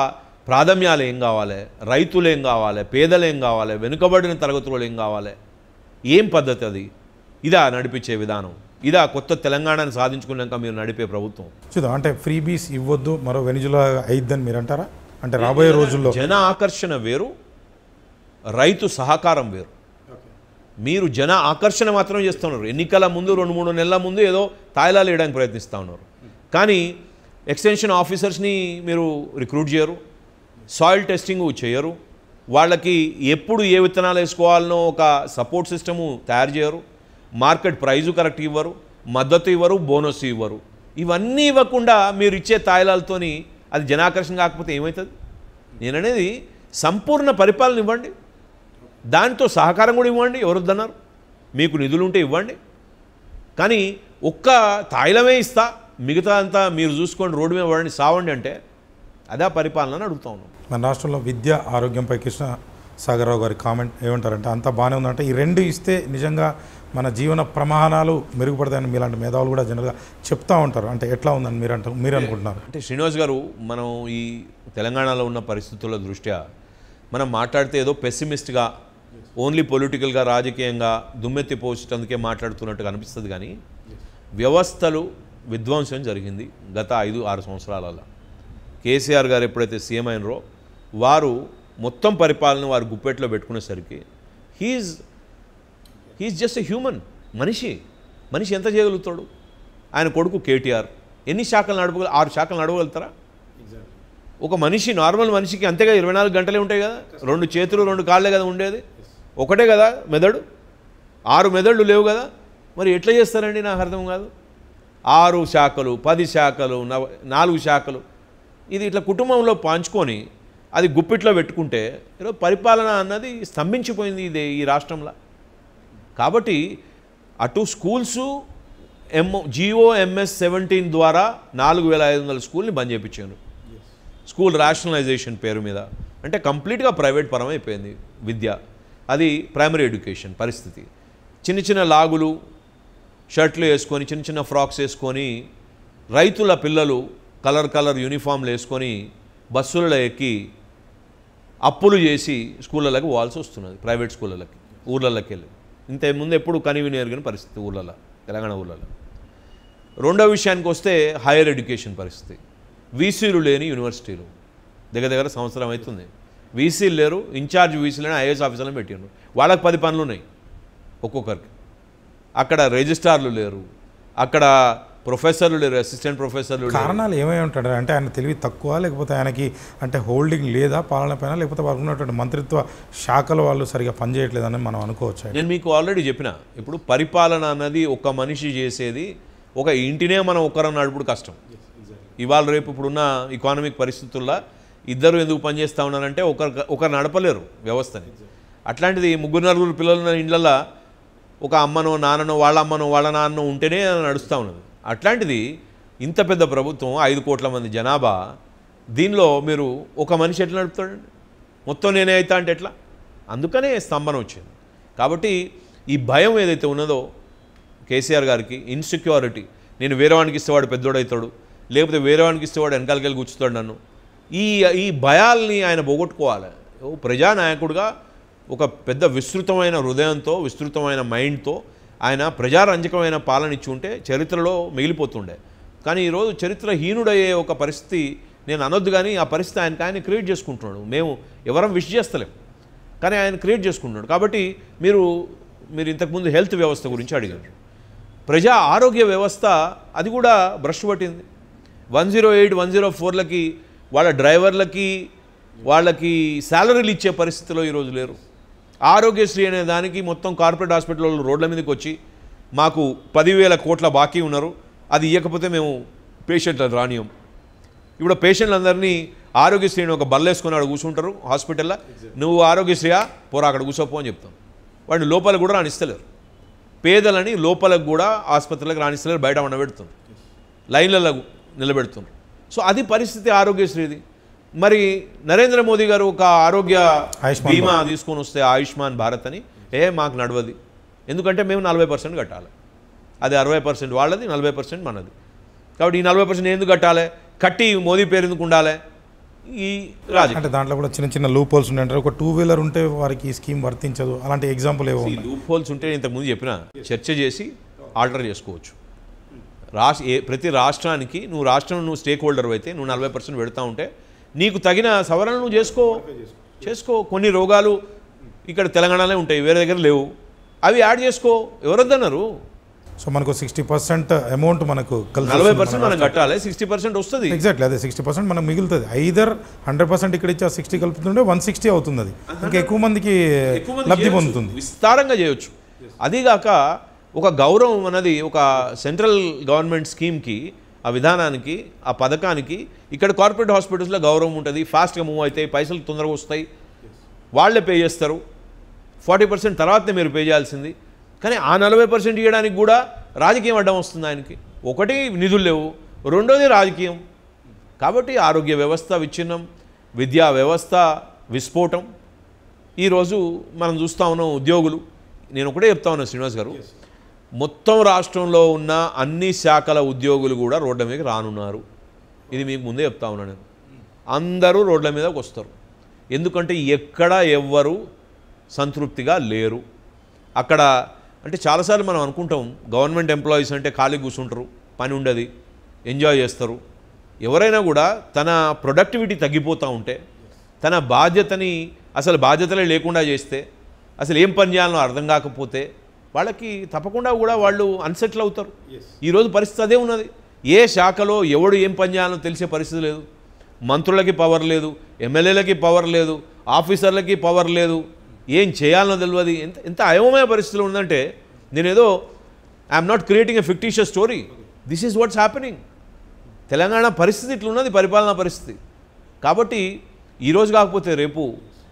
ప్రాధాన్యాలు ఏం కావాలి రైతులు ఏం కావాలి పేదలు ఏం కావాలి వెనుకబడిన తరగతులు ఏం కావాలి ఏం పద్ధతి అది ఇదా నడిపించే విధానం ఇదా కొత్త తెలంగాణను సాధించుకున్నాక మీరు నడిపే ప్రభుత్వం చూద్దాం అంటే ఫ్రీ బీస్ ఇవ్వద్దు మరో వెనిజులా అయిద్దని మీరు అంటారా అంటే రాబోయే రోజుల్లో జన ఆకర్షణ వేరు రైతు సహకారం వేరు మీరు జన ఆకర్షణ మాత్రం చేస్తున్నారు ఎన్నికల ముందు రెండు మూడు నెలల ముందు ఏదో తాయిలాలు వేయడానికి ప్రయత్నిస్తూ ఉన్నారు కానీ ఎక్స్టెన్షన్ ఆఫీసర్స్ని మీరు రిక్రూట్ చేయరు సాయిల్ టెస్టింగ్ చేయరు వాళ్ళకి ఎప్పుడు ఏ విత్తనాలు వేసుకోవాలనో ఒక సపోర్ట్ సిస్టము తయారు చేయరు మార్కెట్ ప్రైజు కరెక్ట్ ఇవ్వరు మద్దతు ఇవ్వరు బోనస్ ఇవ్వరు ఇవన్నీ ఇవ్వకుండా మీరు ఇచ్చే తాయిలాలతోని అది జనాకర్షణ కాకపోతే ఏమవుతుంది నేననేది సంపూర్ణ పరిపాలన ఇవ్వండి దాంతో సహకారం కూడా ఇవ్వండి ఎవరు వద్దన్నారు మీకు నిధులు ఉంటే ఇవ్వండి కానీ ఒక్క తాయిలమే ఇస్తా మిగతా అంతా మీరు చూసుకోండి రోడ్డు మీద పడండి సావండి అంటే అదే పరిపాలన అని అడుగుతా ఉన్నాం మన రాష్ట్రంలో విద్య ఆరోగ్యంపై కృష్ణ సాగర్రావు గారి కామెంట్ ఏమంటారంటే అంత బాగానే ఉందంటే ఈ రెండు ఇస్తే నిజంగా మన జీవన ప్రమాణాలు మెరుగుపడతాయని మీలాంటి మేధావులు కూడా జనరల్గా చెప్తా ఉంటారు అంటే ఎట్లా ఉందని మీరు అంటారు మీరు అనుకుంటున్నారు అంటే శ్రీనివాస్ గారు మనం ఈ తెలంగాణలో ఉన్న పరిస్థితుల దృష్ట్యా మనం మాట్లాడితే ఏదో పెసిమిస్ట్గా ఓన్లీ పొలిటికల్గా రాజకీయంగా దుమ్మెత్తి పోసేటందుకే మాట్లాడుతున్నట్టుగా అనిపిస్తుంది కానీ వ్యవస్థలు విధ్వంసం జరిగింది గత ఐదు ఆరు సంవత్సరాలలో కేసీఆర్ గారు ఎప్పుడైతే సీఎం అయినరో వారు మొత్తం పరిపాలన వారు గుప్పెట్లో పెట్టుకునేసరికి he's he's just a human మనిషి మనిషి ఎంత చేయగలుగుతాడు ఆయన కొడుకు కేటీఆర్ ఎన్ని శాఖలు నడపగల ఆరు శాఖలు నడవగలుగుతారా ఒక మనిషి నార్మల్ మనిషికి అంతేగా ఇరవై నాలుగు గంటలే ఉంటాయి కదా రెండు చేతులు రెండు కాళ్ళే కదా ఉండేది ఒకటే కదా మెదడు ఆరు మెదళ్ళు లేవు కదా మరి ఎట్లా చేస్తారండి నాకు అర్థం కాదు ఆరు శాఖలు పది శాఖలు నవ నాలుగు శాఖలు ఇది ఇట్లా కుటుంబంలో పాంచుకొని అది గుప్పిట్లో పెట్టుకుంటే ఈరోజు పరిపాలన అన్నది స్తంభించిపోయింది ఇది ఈ రాష్ట్రంలో కాబట్టి అటు schools M GO MS seventeen ద్వారా నాలుగు వేల ఐదు వందల స్కూల్ని బంద్ చేయించాను స్కూల్ రేషనలైజేషన్ పేరు మీద అంటే కంప్లీట్గా ప్రైవేట్ పరం అయిపోయింది విద్య అది ప్రైమరీ ఎడ్యుకేషన్ పరిస్థితి చిన్న చిన్న లాగులు షర్ట్లు వేసుకొని చిన్న చిన్న ఫ్రాక్స్ వేసుకొని రైతుల పిల్లలు కలర్ కలర్ యూనిఫామ్లు వేసుకొని బస్సులలో ఎక్కి అప్పులు చేసి స్కూళ్ళకి పోవాల్సి వస్తున్నది ప్రైవేట్ స్కూళ్ళకి ఊర్లలోకి వెళ్ళి ఇంత ముందు ఎప్పుడు కనివిని ఎరగని పరిస్థితి ఊర్లలో తెలంగాణ ఊర్లలో రెండో విషయానికి వస్తే హైయర్ ఎడ్యుకేషన్ పరిస్థితి వీసీలు లేని యూనివర్సిటీలు దగ్గర దగ్గర సంవత్సరం అవుతుంది వీసీలు లేరు ఇన్ఛార్జ్ వీసీలను ఐఏఎస్ ఆఫీసర్లను పెట్టిండ్రు వాళ్ళకి పది పనులు ఉన్నాయి ఒక్కొక్కరికి అక్కడ రిజిస్ట్రార్లు లేరు అక్కడ ప్రొఫెసర్లు లేరు అసిస్టెంట్ ప్రొఫెసర్లు లేరు కారణాలు ఏమై ఉంటాడు అంటే ఆయన తెలివి తక్కువ లేకపోతే ఆయనకి అంటే హోల్డింగ్ లేదా పాలన పైన లేకపోతే వారికి ఉన్నటువంటి మంత్రిత్వ శాఖల వాళ్ళు సరిగా పనిచేయట్లేదని మనం అనుకోవచ్చు నేను మీకు ఆల్రెడీ చెప్పిన ఇప్పుడు పరిపాలన అన్నది ఒక మనిషి చేసేది ఒక ఇంటినే మనం ఒక్కరం నడుపుడు కష్టం ఇవాళ రేపు ఇప్పుడున్న ఎకానమిక్ పరిస్థితుల్లో ఇద్దరు ఎందుకు పనిచేస్తూ ఉన్నారంటే ఒకరు ఒకరు నడపలేరు వ్యవస్థని అట్లాంటిది ముగ్గురు నలుగురు పిల్లలు ఉన్న ఇండ్లల్లో ఒక అమ్మనో నాన్ననో వాళ్ళ అమ్మనో వాళ్ళ నాన్ననో ఉంటేనే నడుస్తూ ఉన్నది అట్లాంటిది ఇంత పెద్ద ప్రభుత్వం ఐదు కోట్ల మంది జనాభా దీనిలో మీరు ఒక మనిషి ఎట్లా నడుపుతాడండి మొత్తం నేనే అవుతా అంటే ఎట్లా అందుకనే స్తంభన వచ్చింది కాబట్టి ఈ భయం ఏదైతే ఉన్నదో కేసీఆర్ గారికి ఇన్సెక్యూరిటీ నేను వేరే వానికి ఇస్తేవాడు పెద్దోడవుతాడు లేకపోతే వేరే వానికి ఇస్తేవాడు వెనకాలకెళ్ళి కూర్చుతాడు నన్ను ఈ ఈ భయాల్ని ఆయన పోగొట్టుకోవాలి ఓ ప్రజానాయకుడిగా ఒక పెద్ద విస్తృతమైన హృదయంతో విస్తృతమైన మైండ్తో ఆయన ప్రజారంజకమైన పాలన ఇచ్చి ఉంటే చరిత్రలో మిగిలిపోతుండే కానీ ఈరోజు చరిత్రహీనుడయ్యే ఒక పరిస్థితి నేను అనొద్దు కానీ ఆ పరిస్థితి ఆయనకి ఆయన క్రియేట్ చేసుకుంటున్నాడు మేము ఎవరం విష్ చేస్తలేం కానీ ఆయన క్రియేట్ చేసుకుంటున్నాడు కాబట్టి మీరు మీరు ఇంతకుముందు హెల్త్ వ్యవస్థ గురించి అడిగారు ప్రజా ఆరోగ్య వ్యవస్థ అది కూడా బ్రష్ పట్టింది one zero eight one zero ఫోర్లకి వాళ్ళ డ్రైవర్లకి వాళ్ళకి శాలరీలు ఇచ్చే పరిస్థితిలో ఈరోజు లేరు ఆరోగ్యశ్రీ అనే దానికి మొత్తం కార్పొరేట్ హాస్పిటల్ వాళ్ళు రోడ్ల మీదకి వచ్చి మాకు పదివేల కోట్ల బాకీ ఉన్నారు అది ఇవ్వకపోతే మేము పేషెంట్లను రానియం ఇప్పుడు పేషెంట్లందరినీ ఆరోగ్యశ్రీని ఒక బల్లేసుకొని ఆడ కూర్చుంటారు హాస్పిటల్లో నువ్వు ఆరోగ్యశ్రీయా పోరా అక్కడ కూర్చోపో అని చెప్తాం వాడిని లోపల కూడా రాణిస్తలేరు పేదలని లోపలకు కూడా ఆసుపత్రులకు రాణిస్తలేరు బయట ఉండబెడుతున్నారు లైన్లలో నిలబెడుతున్నారు సో అది పరిస్థితి ఆరోగ్యశ్రీది మరి నరేంద్ర మోదీ గారు ఒక ఆరోగ్య ఆయుష్మాన్ బీమా తీసుకొని వస్తే ఆయుష్మాన్ భారత్ అని ఏ మాకు నడవది ఎందుకంటే మేము నలభై పర్సెంట్ కట్టాలి అది అరవై పర్సెంట్ వాళ్ళది నలభై పర్సెంట్ మనది కాబట్టి ఈ నలభై పర్సెంట్ ఎందుకు కట్టాలి కట్టి మోదీ పేరు ఎందుకు ఉండాలి ఈ రాజకీయం అంటే దాంట్లో కూడా చిన్న చిన్న లూప్ హోల్స్ ఉంటాయంటారు ఒక టూ వీలర్ ఉంటే వారికి ఈ స్కీమ్ వర్తించదు అలాంటి ఎగ్జాంపుల్ ఏవో ఉన్నాయి లూప్ హోల్స్ ఉంటే నేను ఇంతకుముందు చెప్పిన చర్చ చేసి ఆల్టర్ చేసుకోవచ్చు రాష్ట్ర ఏ ప్రతి రాష్ట్రానికి నువ్వు రాష్ట్రం నువ్వు స్టేక్ హోల్డర్ అయితే నువ్వు నలభై పర్సెంట్ పెడతా ఉంటే నీకు తగిన సవరణలు నువ్వు చేసుకో చేసుకో కొన్ని రోగాలు ఇక్కడ తెలంగాణలో ఉంటాయి వేరే దగ్గర లేవు అవి యాడ్ చేసుకో ఎవరొద్దన్నారు సో మనకు సిక్స్టీ పర్సెంట్ అమౌంట్ మనకు నలభై పర్సెంట్ మనం కట్టాలి సిక్స్టీ పర్సెంట్ వస్తుంది ఎగ్జాక్ట్లీ అదే సిక్స్టీ పర్సెంట్ మనకు మిగులుతుంది ఐదర్ హండ్రెడ్ పర్సెంట్ ఇక్కడ ఇచ్చే సిక్స్టీ కలుపుతుంటే వన్ సిక్స్టీ అవుతుంది అది ఇంకా ఎక్కువ మందికి ఎక్కువ మంది లబ్ధి చేయొచ్చు. పొందుతుంది విస్తారంగా చేయొచ్చు అదీగాక ఒక గౌరవం అనేది ఒక సెంట్రల్ గవర్నమెంట్ స్కీమ్కి ఆ విధానానికి ఆ పథకానికి ఇక్కడ కార్పొరేట్ హాస్పిటల్స్లో గౌరవం ఉంటుంది ఫాస్ట్గా మూవ్ అవుతాయి పైసలు తొందరగా వస్తాయి వాళ్ళే పే చేస్తారు ఫార్టీ పర్సెంట్ తర్వాతనే మీరు పే చేయాల్సింది కానీ ఆ నలభై పర్సెంట్ ఇవ్వడానికి కూడా రాజకీయం అడ్డం వస్తుంది ఆయనకి ఒకటి నిధులు లేవు రెండోది రాజకీయం కాబట్టి ఆరోగ్య వ్యవస్థ విచ్ఛిన్నం విద్యా వ్యవస్థ విస్ఫోటం ఈరోజు మనం చూస్తా ఉన్నాం ఉద్యోగులు నేను ఒకటే చెప్తా ఉన్నాను శ్రీనివాస్ గారు మొత్తం రాష్ట్రంలో ఉన్న అన్ని శాఖల ఉద్యోగులు కూడా రోడ్ల మీదకి రానున్నారు ఇది మీకు ముందే చెప్తా ఉన్నాను నేను అందరూ రోడ్ల మీదకి వస్తారు ఎందుకంటే ఎక్కడ ఎవ్వరు సంతృప్తిగా లేరు అక్కడ అంటే చాలాసార్లు మనం అనుకుంటాం గవర్నమెంట్ ఎంప్లాయీస్ అంటే ఖాళీ కూర్చుంటారు పని ఉండదు ఎంజాయ్ చేస్తారు ఎవరైనా కూడా తన ప్రొడక్టివిటీ తగ్గిపోతూ ఉంటే తన బాధ్యతని అసలు బాధ్యతలే లేకుండా చేస్తే అసలు ఏం పని చేయాలో అర్థం కాకపోతే వాళ్ళకి తప్పకుండా కూడా వాళ్ళు అన్సెటిల్ అవుతారు ఈరోజు పరిస్థితి అదే ఉన్నది ఏ శాఖలో ఎవడు ఏం పని చేయాలో తెలిసే పరిస్థితి లేదు మంత్రులకి పవర్ లేదు ఎమ్మెల్యేలకి పవర్ లేదు ఆఫీసర్లకి పవర్ లేదు ఏం చేయాలనో తెలియదు ఎంత ఎంత అయోమయ పరిస్థితులు ఉందంటే నేనేదో I'm not creating a fictitious story this is what's happening Telangana పరిస్థితి ఇట్లున్నది పరిపాలనా పరిస్థితి కాబట్టి ఈరోజు కాకపోతే రేపు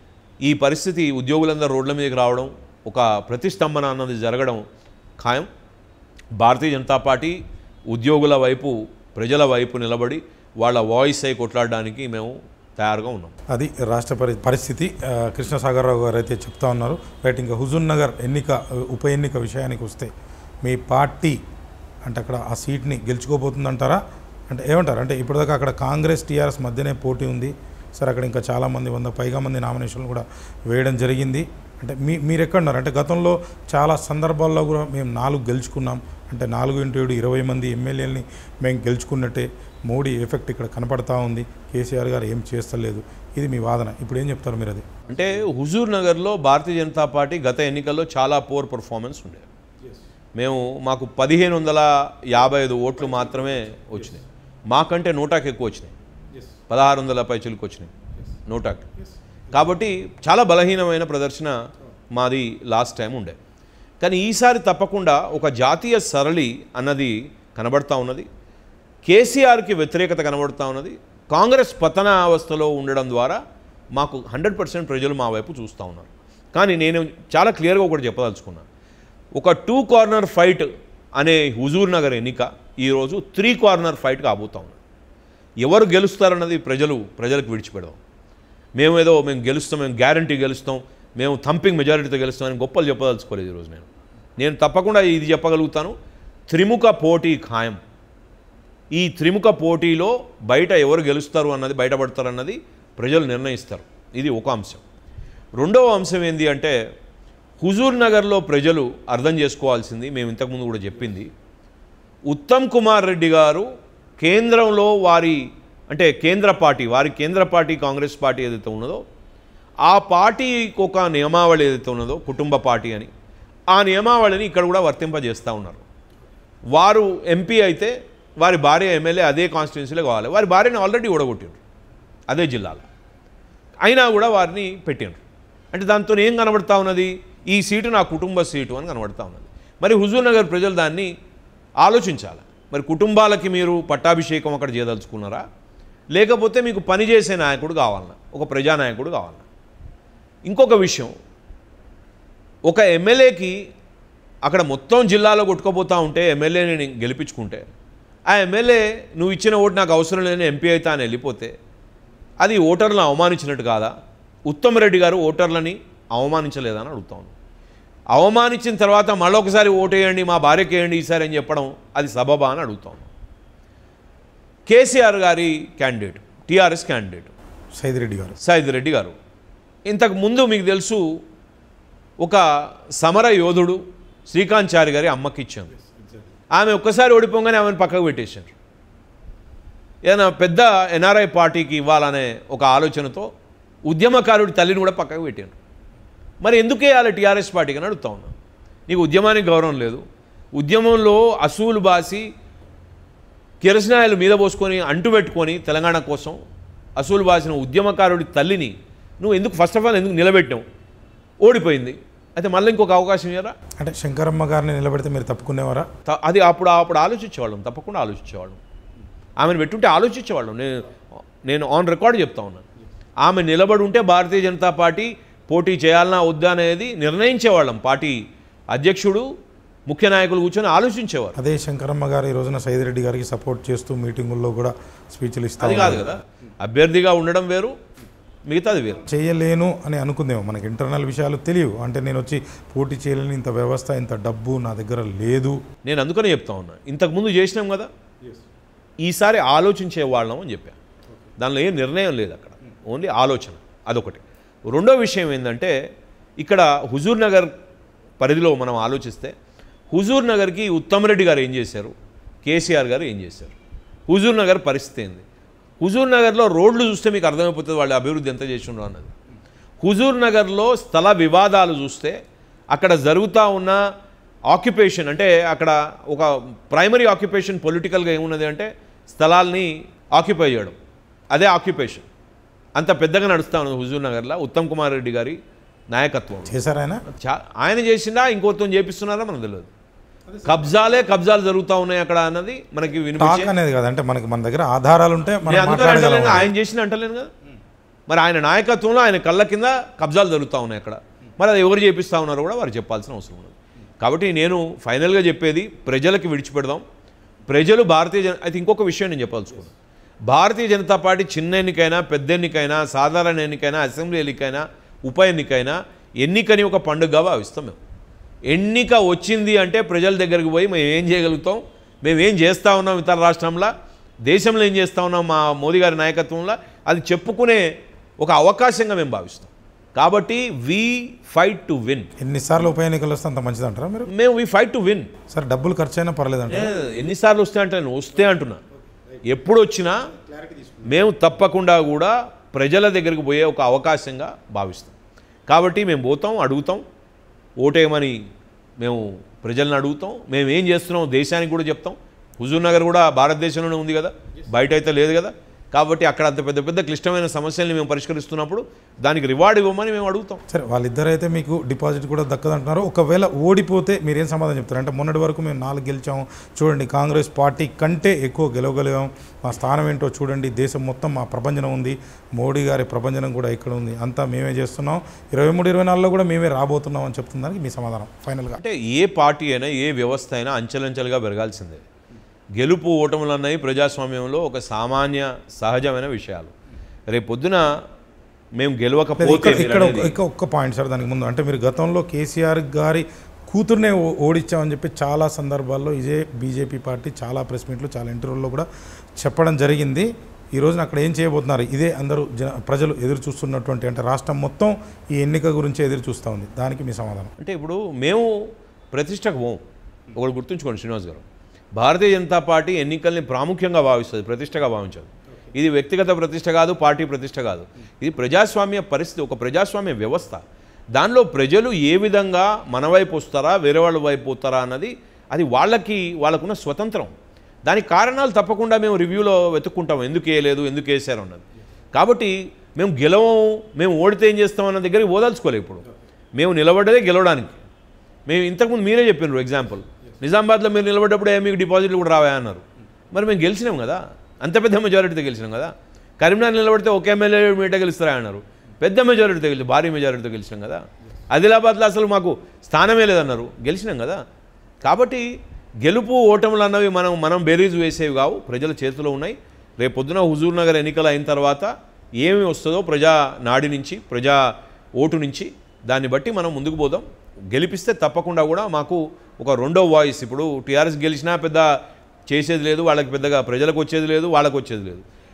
ఈ పరిస్థితి ఉద్యోగులందరూ రోడ్ల మీదకి రావడం ఒక ప్రతిష్టంభన అన్నది జరగడం ఖాయం భారతీయ జనతా పార్టీ ఉద్యోగుల వైపు ప్రజల వైపు నిలబడి వాళ్ళ వాయిస్ అయి కొట్లాడడానికి మేము తయారుగా ఉన్నాం అది రాష్ట్ర పరి పరిస్థితి ఆ, కృష్ణసాగరరావు గారు అయితే చెప్తా ఉన్నారు రైట్ ఇంకా హుజూర్ నగర్ ఎన్నిక ఉప ఎన్నిక విషయానికి వస్తే మీ పార్టీ అంటే అక్కడ ఆ సీట్ని గెలుచుకోబోతుందంటారా అంటే ఏమంటారు అంటే ఇప్పటిదాకా అక్కడ కాంగ్రెస్ టీఆర్ఎస్ మధ్యనే పోటీ ఉంది సరే అక్కడ ఇంకా చాలామంది వంద పైగా మంది నామినేషన్లు కూడా వేయడం జరిగింది అంటే మీ మీరు ఎక్కడున్నారు అంటే గతంలో చాలా సందర్భాల్లో కూడా మేము నాలుగు గెలుచుకున్నాం అంటే నాలుగు ఇంటూ ఏడు ఇరవై మంది ఎమ్మెల్యేలని మేము గెలుచుకున్నట్టే మోడీ ఎఫెక్ట్ ఇక్కడ కనపడతా ఉంది కేసీఆర్ గారు ఏం చేస్తలేదు ఇది మీ వాదన ఇప్పుడు ఏం చెప్తారు మీరు అది అంటే హుజూర్ నగర్లో భారతీయ జనతా పార్టీ గత ఎన్నికల్లో చాలా పోర్ పర్ఫార్మెన్స్ ఉండే మేము మాకు పదిహేను వందల యాభై ఐదు ఓట్లు మాత్రమే వచ్చినాయి మాకంటే నూటాకి ఎక్కువ వచ్చినాయి పదహారు వందల పైచులకు వచ్చినాయి నూటాకి కాబట్టి చాలా బలహీనమైన ప్రదర్శన మాది లాస్ట్ టైం ఉండే కానీ ఈసారి తప్పకుండా ఒక జాతీయ సరళి అన్నది కనబడతా ఉన్నది కేసీఆర్కి వ్యతిరేకత కనబడుతూ ఉన్నది కాంగ్రెస్ పతన అవస్థలో ఉండడం ద్వారా మాకు హండ్రెడ్ పర్సెంట్ ప్రజలు మా వైపు చూస్తూ ఉన్నారు కానీ నేను చాలా క్లియర్గా ఒకటి చెప్పదలుచుకున్నా ఒక టూ కార్నర్ ఫైట్ అనే హుజూర్ నగర్ ఎన్నిక ఈరోజు త్రీ కార్నర్ ఫైట్ కాబోతా ఉన్నది ఎవరు గెలుస్తారన్నది ప్రజలు ప్రజలకు విడిచిపెడదాం మేము ఏదో మేము గెలుస్తాం మేము గ్యారంటీ గెలుస్తాం మేము థంపింగ్ మెజారిటీతో గెలుస్తామని గొప్పలు చెప్పదలుచుకోలేదు ఈరోజు నేను నేను తప్పకుండా ఇది చెప్పగలుగుతాను త్రిముఖ పోటీ ఖాయం ఈ త్రిముఖ పోటీలో బయట ఎవరు గెలుస్తారు అన్నది బయటపడతారు అన్నది ప్రజలు నిర్ణయిస్తారు ఇది ఒక అంశం రెండవ అంశం ఏంటి అంటే హుజూర్ నగర్లో ప్రజలు అర్థం చేసుకోవాల్సింది మేము ఇంతకుముందు కూడా చెప్పింది ఉత్తమ్ కుమార్ రెడ్డి గారు కేంద్రంలో వారి అంటే కేంద్ర పార్టీ వారి కేంద్ర పార్టీ కాంగ్రెస్ పార్టీ ఏదైతే ఉన్నదో ఆ పార్టీకి ఒక నియమావళి ఏదైతే ఉన్నదో కుటుంబ పార్టీ అని ఆ నియమావళిని ఇక్కడ కూడా వర్తింపజేస్తూ ఉన్నారు వారు ఎంపీ అయితే వారి భార్య ఎమ్మెల్యే అదే కాన్స్టిట్యున్సీలో కావాలి వారి భార్యని ఆల్రెడీ ఓడగొట్టారు అదే జిల్లాలో అయినా కూడా వారిని పెట్టిండ్రు అంటే దాంతో ఏం కనబడతా ఉన్నది ఈ సీటు నా కుటుంబ సీటు అని కనబడతా ఉన్నది మరి హుజూర్ నగర్ ప్రజలు దాన్ని ఆలోచించాలి మరి కుటుంబాలకి మీరు పట్టాభిషేకం అక్కడ చేయదలుచుకున్నారా లేకపోతే మీకు పనిచేసే నాయకుడు కావాలన్నా ఒక ప్రజానాయకుడు కావాలన్నా ఇంకొక విషయం ఒక ఎమ్మెల్యేకి అక్కడ మొత్తం జిల్లాలో కొట్టుకోపోతా ఉంటే ఎమ్మెల్యేని గెలిపించుకుంటే ఆ ఎమ్మెల్యే నువ్వు ఇచ్చిన ఓటు నాకు అవసరం లేని ఎంపీ అయితే అని వెళ్ళిపోతే అది ఓటర్లను అవమానించినట్టు కాదా ఉత్తమ్ రెడ్డి గారు ఓటర్లని అవమానించలేదని అడుగుతాను అవమానించిన తర్వాత మళ్ళొకసారి ఓటేయండి మా భార్యకి వేయండి ఈసారి అని చెప్పడం అది సబబా అని అడుగుతాను కేసీఆర్ గారి క్యాండిడేట్ టీఆర్ఎస్ క్యాండిడేట్ సైదిరెడ్డి గారు సాయిద్ రెడ్డి గారు ఇంతకు ముందు మీకు తెలుసు ఒక సమర యోధుడు శ్రీకాంత్ చారి గారి అమ్మకి ఇచ్చాను ఆమె ఒక్కసారి ఓడిపోగానే ఆమెను పక్కకు పెట్టేశారు ఏదైనా పెద్ద ఎన్ఆర్ఐ పార్టీకి ఇవ్వాలనే ఒక ఆలోచనతో ఉద్యమకారుడి తల్లిని కూడా పక్కకు పెట్టారు మరి ఎందుకే వేయాలి టీఆర్ఎస్ పార్టీకి అని అడుగుతా ఉన్నా నీకు ఉద్యమానికి గౌరవం లేదు ఉద్యమంలో అసూలు బాసి కిరసనాయలు మీద పోసుకొని అంటు పెట్టుకొని తెలంగాణ కోసం అసూలు బాసిన ఉద్యమకారుడి తల్లిని నువ్వు ఎందుకు ఫస్ట్ ఆఫ్ ఆల్ ఎందుకు నిలబెట్టావు ఓడిపోయింది అయితే మళ్ళీ ఇంకొక అవకాశం ఇవ్వరా అంటే శంకరమ్మ గారిని నిలబెడితే మీరు తప్పుకునేవారా త- అది అప్పుడు అప్పుడు ఆలోచించేవాళ్ళం తప్పకుండా ఆలోచించేవాళ్ళం ఆమెను పెట్టుంటే ఆలోచించేవాళ్ళం నేను నేను ఆన్ రికార్డ్ చెప్తా ఉన్నాను ఆమె నిలబడి ఉంటే భారతీయ జనతా పార్టీ పోటీ చేయాలన్నా వద్దా అనేది నిర్ణయించేవాళ్ళం పార్టీ అధ్యక్షుడు ముఖ్య నాయకులు కూర్చొని ఆలోచించేవారు అదే శంకరమ్మ గారు ఈ రోజున సైదిరెడ్డి గారికి సపోర్ట్ చేస్తూ మీటింగుల్లో కూడా స్పీచ్లు ఇస్తా అది కాదు కదా అభ్యర్థిగా ఉండడం వేరు మిగతాది వేరు చేయలేను అని అనుకుందేమో మనకి ఇంటర్నల్ విషయాలు తెలియవు అంటే నేను వచ్చి పోటీ చేయలేని ఇంత వ్యవస్థ ఇంత డబ్బు నా దగ్గర లేదు నేను అందుకనే చెప్తా ఉన్నా ఇంతకుముందు చేసినాం కదా ఈసారి ఆలోచించే వాళ్ళం అని చెప్పా దానిలో ఏం నిర్ణయం లేదు అక్కడ ఓన్లీ ఆలోచన అదొకటి రెండో విషయం ఏంటంటే ఇక్కడ హుజూర్ నగర్ పరిధిలో మనం ఆలోచిస్తే హుజూర్ నగర్కి ఉత్తమ్ రెడ్డి గారు ఏం చేశారు కేసీఆర్ గారు ఏం చేశారు హుజూర్ నగర్ పరిస్థితి ఏంది హుజూర్ నగర్లో రోడ్లు చూస్తే మీకు అర్థమైపోతుంది వాళ్ళ అభివృద్ధి ఎంత చేసిండ్రో అన్నది హుజూర్ నగర్లో స్థల వివాదాలు చూస్తే అక్కడ జరుగుతూ ఉన్న ఆక్యుపేషన్ అంటే అక్కడ ఒక ప్రైమరీ ఆక్యుపేషన్ పొలిటికల్గా ఏమున్నది అంటే స్థలాల్ని ఆక్యుపై చేయడం అదే ఆక్యుపేషన్ అంత పెద్దగా నడుస్తూ ఉన్నది హుజూర్ నగర్లో ఉత్తమ్ కుమార్ రెడ్డి గారి నాయకత్వం చేశారు ఆయన చా ఆయన చేసిందా ఇంకోతో చేపిస్తున్నారా మనకు తెలియదు కబ్జాలే కబ్జాలు జరుగుతూ ఉన్నాయి అక్కడ అన్నది మనకి వినిపించే టాక్ అనేది కాదు అంటే మనకి మన దగ్గర ఆధారాలు ఉంటే మనం నేను అందుకని అంటలేను మాట్లాడగలం కదా, ఆయన చేసిన అంటలేను కదా మరి ఆయన నాయకత్వంలో ఆయన కళ్ళ కింద కబ్జాలు జరుగుతూ ఉన్నాయి అక్కడ మరి అది ఎవరు చేపిస్తూ ఉన్నారో కూడా వారు చెప్పాల్సిన అవసరం ఉన్నది కాబట్టి నేను ఫైనల్గా చెప్పేది ప్రజలకి విడిచిపెడదాం ప్రజలు భారతీయ జన అయితే ఇంకొక విషయం నేను చెప్పాల్సుకున్నాను భారతీయ జనతా పార్టీ చిన్న ఎన్నికైనా పెద్ద ఎన్నికైనా సాధారణ ఎన్నికైనా అసెంబ్లీ ఎన్నికైనా ఉప ఎన్నికైనా ఎన్నికని ఒక పండుగగా భావిస్తాం మేము ఎన్నిక వచ్చింది అంటే ప్రజల దగ్గరికి పోయి మేము ఏం చేయగలుగుతాం మేము ఏం చేస్తూ ఉన్నాం ఇతర రాష్ట్రంలో దేశంలో ఏం చేస్తూ ఉన్నాం మా మోదీ గారి నాయకత్వంలో అది చెప్పుకునే ఒక అవకాశంగా మేము భావిస్తాం కాబట్టి వీ ఫైట్ టు విన్ ఎన్నిసార్లు ఉప ఎన్నికలు వస్తే అంత మంచిది అంటారా మీరు మేము వీ ఫైట్ టు విన్ సరే డబ్బులు ఖర్చు అయినా పర్లేదంట ఎన్నిసార్లు వస్తే అంటే నేను వస్తే అంటున్నా ఎప్పుడు వచ్చినా మేము తప్పకుండా కూడా ప్రజల దగ్గరికి పోయే ఒక అవకాశంగా భావిస్తాం కాబట్టి మేము పోతాం అడుగుతాం ఓటేయమని మేము ప్రజలను అడుగుతాం మేము ఏం చేస్తున్నాం దేశానికి కూడా చెప్తాం హుజూర్ నగర్ కూడా భారతదేశంలోనే ఉంది కదా బయట అయితే లేదు కదా కాబట్టి అక్కడ అంత పెద్ద పెద్ద క్లిష్టమైన సమస్యల్ని మేము పరిష్కరిస్తున్నప్పుడు దానికి రివార్డ్ ఇవ్వమని మేము అడుగుతాం సరే వాళ్ళిద్దరైతే మీకు డిపాజిట్ కూడా దక్కదంటున్నారు ఒకవేళ ఓడిపోతే మీరేం సమాధానం చెప్తారు అంటే మొన్నటి వరకు మేము నాలుగు గెలిచాము చూడండి కాంగ్రెస్ పార్టీ కంటే ఎక్కువ గెలవగలిగాం మా స్థానం ఏంటో చూడండి దేశం మొత్తం మా ప్రభంజనం ఉంది మోడీ గారి ప్రభంజనం కూడా ఇక్కడ ఉంది అంతా మేమే చేస్తున్నాం ఇరవై మూడు ఇరవై నాలుగులో కూడా మేమే రాబోతున్నాం అని చెప్తున్నారు మీ సమాధానం ఫైనల్గా అంటే ఏ పార్టీ అయినా ఏ వ్యవస్థ అయినా అంచెలంచెలుగా పెరగాల్సిందే గెలుపు ఓటములు అన్నవి ప్రజాస్వామ్యంలో ఒక సామాన్య సహజమైన విషయాలు రేపు పొద్దున మేము గెలవకపోతే ఇక్కడ మీరు ఇక్కడ అనేది- ఒక్క ఒక్క పాయింట్ సార్ దానికి ముందు అంటే మీరు గతంలో కేసీఆర్ గారి కూతుర్నే ఓ- ఓడించామని చెప్పి చాలా సందర్భాల్లో ఇదే బీజేపీ పార్టీ చాలా ప్రెస్ మీట్లు చాలా ఇంటర్వ్యూల్లో కూడా చెప్పడం జరిగింది ఈ రోజున అక్కడ ఏం చేయబోతున్నారు ఇదే అందరూ జన ప్రజలు ఎదురు చూస్తున్నటువంటి అంటే రాష్ట్రం మొత్తం ఈ ఎన్నిక గురించి ఎదురు చూస్తూ ఉంది దానికి మీ సమాధానం అంటే ఇప్పుడు మేము ప్రతిష్టకు పోం ఒకటి గుర్తుంచుకోండి శ్రీనివాస్ గారు భారతీయ జనతా పార్టీ ఎన్నికల్ని ప్రాముఖ్యంగా భావిస్తుంది ప్రతిష్టగా భావించదు ఇది వ్యక్తిగత ప్రతిష్ట కాదు పార్టీ ప్రతిష్ట కాదు ఇది ప్రజాస్వామ్య పరిస్థితి ఒక ప్రజాస్వామ్య వ్యవస్థ దానిలో ప్రజలు ఏ విధంగా మన వైపు వస్తారా వేరే వాళ్ళ వైపు వస్తారా అన్నది అది వాళ్ళకి వాళ్ళకున్న స్వతంత్రం దానికి కారణాలు తప్పకుండా మేము రివ్యూలో వెతుక్కుంటాం ఎందుకు వేయలేదు ఎందుకు వేసారు అన్నది కాబట్టి మేము గెలవం మేము ఓడితే ఏం చేస్తాం అన్న దగ్గరికి ఓదాల్చుకోలేదు ఇప్పుడు మేము నిలబడ్డదే గెలవడానికి మేము ఇంతకుముందు మీరే చెప్పినారు ఎగ్జాంపుల్ నిజామాబాద్లో మీరు నిలబడ్డప్పుడు ఏ మీకు డిపాజిట్లు కూడా రావా అన్నారు మరి మేము గెలిచినాం కదా అంత పెద్ద మెజారిటీతో గెలిచినాం కదా కరీంనగర్ నిలబడితే ఒక ఎమ్మెల్యే మీట గెలుస్తారా అన్నారు పెద్ద మెజారిటీతో గెలిచి భారీ మెజారిటీతో గెలిచినాం కదా ఆదిలాబాద్లో అసలు మాకు స్థానమే లేదన్నారు గెలిచినాం కదా కాబట్టి గెలుపు ఓటములు అన్నవి మనం మనం బేరీజు వేసేవి కావు ప్రజల చేతిలో ఉన్నాయి రేపు పొద్దున హుజూర్ నగర్ ఎన్నికలు అయిన తర్వాత ఏమి వస్తుందో ప్రజా నాడి నుంచి ప్రజా ఓటు నుంచి దాన్ని బట్టి మనం ముందుకు పోదాం గెలిపిస్తే తప్పకుండా కూడా మాకు ఒక రెండో వాయిస్ ఇప్పుడు టీఆర్ఎస్ గెలిచినా పెద్ద చేసేది లేదు వాళ్ళకి పెద్దగా ప్రజలకు వచ్చేది లేదు వాళ్ళకు వచ్చేది లేదు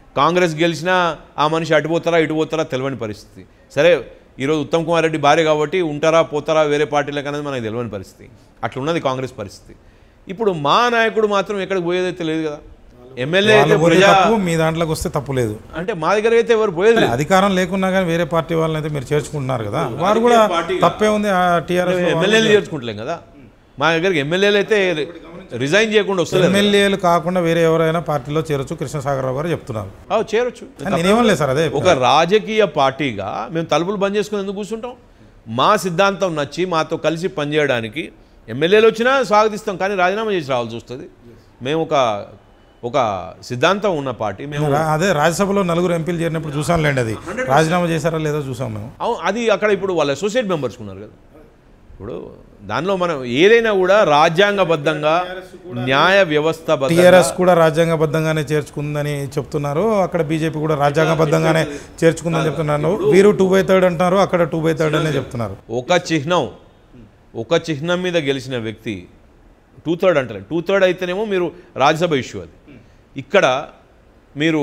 కాంగ్రెస్ గెలిచినా ఆ మనిషి అటు పోతారా ఇటు పోతారా తెలియని పరిస్థితి సరే ఈరోజు ఉత్తమ్ కుమార్ రెడ్డి భార్య కాబట్టి ఉంటారా పోతారా వేరే పార్టీలకు అనేది మనకు తెలియని పరిస్థితి అట్లా ఉన్నది కాంగ్రెస్ పరిస్థితి ఇప్పుడు మా నాయకుడు మాత్రం ఎక్కడికి పోయేదైతే లేదు కదా ఎమ్మెల్యే అయితే వాళ్ళు పోతే ప్రజా తప్పు మీ దాంట్లోకి వస్తే తప్పు లేదు అంటే మా దగ్గర అయితే ఎవరు పోయేది లేదు అధికారం లేకున్నా కానీ వేరే పార్టీ వాళ్ళని అయితే మీరు చేర్చుకుంటున్నారు కదా వారు కూడా తప్పే ఉంది ఆ టీఆర్ఎస్ ఎమ్మెల్యేలు చేర్చుకుంటలేం కదా మా దగ్గరికి ఎమ్మెల్యేలు అయితే రిజైన్ చేయకుండా వస్తలేదు ఎమ్మెల్యేలు కాకుండా వేరే ఎవరైనా పార్టీలో చేరొచ్చు కృష్ణసాగరరావు గారు చెప్తున్నారు ఆ, చేరొచ్చు నేనేమనలేదు సార్ అదే ఒక రాజకీయ పార్టీగా మేము తలుపులు బంద్ చేసుకుని ఎందుకు కూర్చుంటాం మా సిద్ధాంతం నచ్చి మాతో కలిసి పనిచేయడానికి ఎమ్మెల్యేలు వచ్చినా స్వాగతిస్తాం కానీ రాజీనామా చేసి రావాల్సి వస్తుంది మేము ఒక ఒక సిద్ధాంతం ఉన్న పార్టీ మేము రా- అదే రాజ్యసభలో నలుగురు ఎంపీలు చేరినప్పుడు చూసాంలేండి అది రాజీనామా చేశారా లేదో చూసాం మేము అవు- అది అక్కడ ఇప్పుడు వాళ్ళ అసోసియేట్ మెంబర్స్ ఉన్నారు కదా ఇప్పుడు దానిలో మనం ఏదైనా కూడా రాజ్యాంగబద్ధంగా న్యాయ వ్యవస్థ టీఆర్ఎస్ కూడా రాజ్యాంగబద్ధంగానే చేర్చుకుందని చెప్తున్నారు అక్కడ బీజేపీ కూడా రాజ్యాంగబద్ధంగానే చేర్చుకుందని చెప్తున్నారు వీరు టూ బై థర్డ్ అంటున్నారు అక్కడ టూ బై థర్డ్ అనే చెప్తున్నారు ఒక చిహ్నం ఒక చిహ్నం మీద గెలిచిన వ్యక్తి టూ థర్డ్ అంటారు టూ థర్డ్ అయితేనేమో మీరు రాజ్యసభ ఇష్యూ అది ఇక్కడ మీరు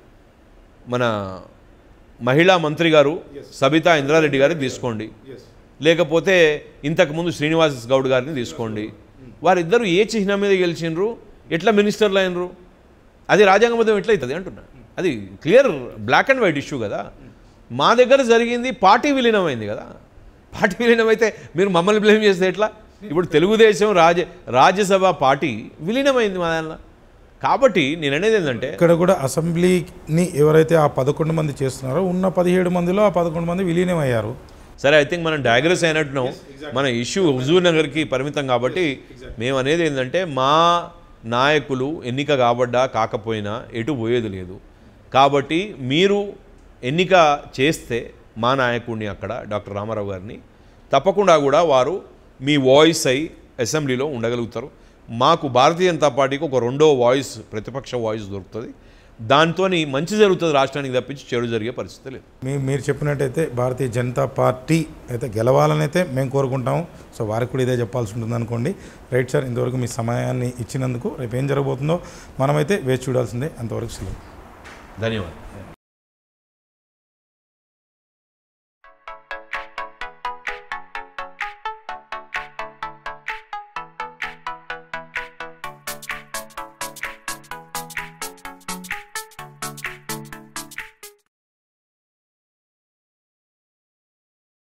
మన మహిళా మంత్రి గారు సబితా ఇంద్రారెడ్డి గారిని తీసుకోండి లేకపోతే ఇంతకుముందు శ్రీనివాస్ గౌడ్ గారిని తీసుకోండి వారిద్దరు ఏ చిహ్నం మీద గెలిచినరు ఎట్లా మినిస్టర్లు అయినరు అది రాజ్యాంగబద్ధం ఎట్లయితుంది అంటున్నా అది clear black and white issue కదా మా దగ్గర జరిగింది పార్టీ విలీనమైంది కదా పార్టీ విలీనమైతే మీరు మమ్మల్ని బ్లేమ్ చేస్తే ఎట్లా ఇప్పుడు తెలుగుదేశం రాజ్య రాజ్యసభ పార్టీ విలీనమైంది మా దానిలో కాబట్టి నేను అనేది ఏంటంటే ఇక్కడ కూడా అసెంబ్లీని ఎవరైతే ఆ పదకొండు మంది చేస్తున్నారో ఉన్న పదిహేడు మందిలో ఆ పదకొండు మంది విలీనం అయ్యారు సరే ఐ థింక్ మనం డయాగ్రెస్ అయినట్టున్నాం మన ఇష్యూ హుజూర్ నగర్కి పరిమితం కాబట్టి మేము అనేది ఏంటంటే మా నాయకులు ఎన్నిక కాబడ్డా కాకపోయినా ఎటు పోయేది లేదు కాబట్టి మీరు ఎన్నిక చేస్తే మా నాయకుడిని అక్కడ డాక్టర్ రామారావు గారిని తప్పకుండా కూడా వారు మీ వాయిస్ అయి అసెంబ్లీలో ఉండగలుగుతారు మాకు భారతీయ జనతా పార్టీకి ఒక రెండో వాయిస్ ప్రతిపక్ష వాయిస్ దొరుకుతుంది దాంతో మంచి జరుగుతుంది రాష్ట్రానికి తప్పించి చెడు జరిగే పరిస్థితి లేదు మీ మీరు చెప్పినట్టయితే భారతీయ జనతా పార్టీ అయితే గెలవాలని అయితే మేము కోరుకుంటాము సో వారికి కూడా ఇదే చెప్పాల్సి ఉంటుంది అనుకోండి రైట్ సార్ ఇంతవరకు మీ సమయాన్ని ఇచ్చినందుకు రేపు ఏం జరగబోతుందో మనమైతే వేచి చూడాల్సిందే అంతవరకు సెలవు ధన్యవాదాలు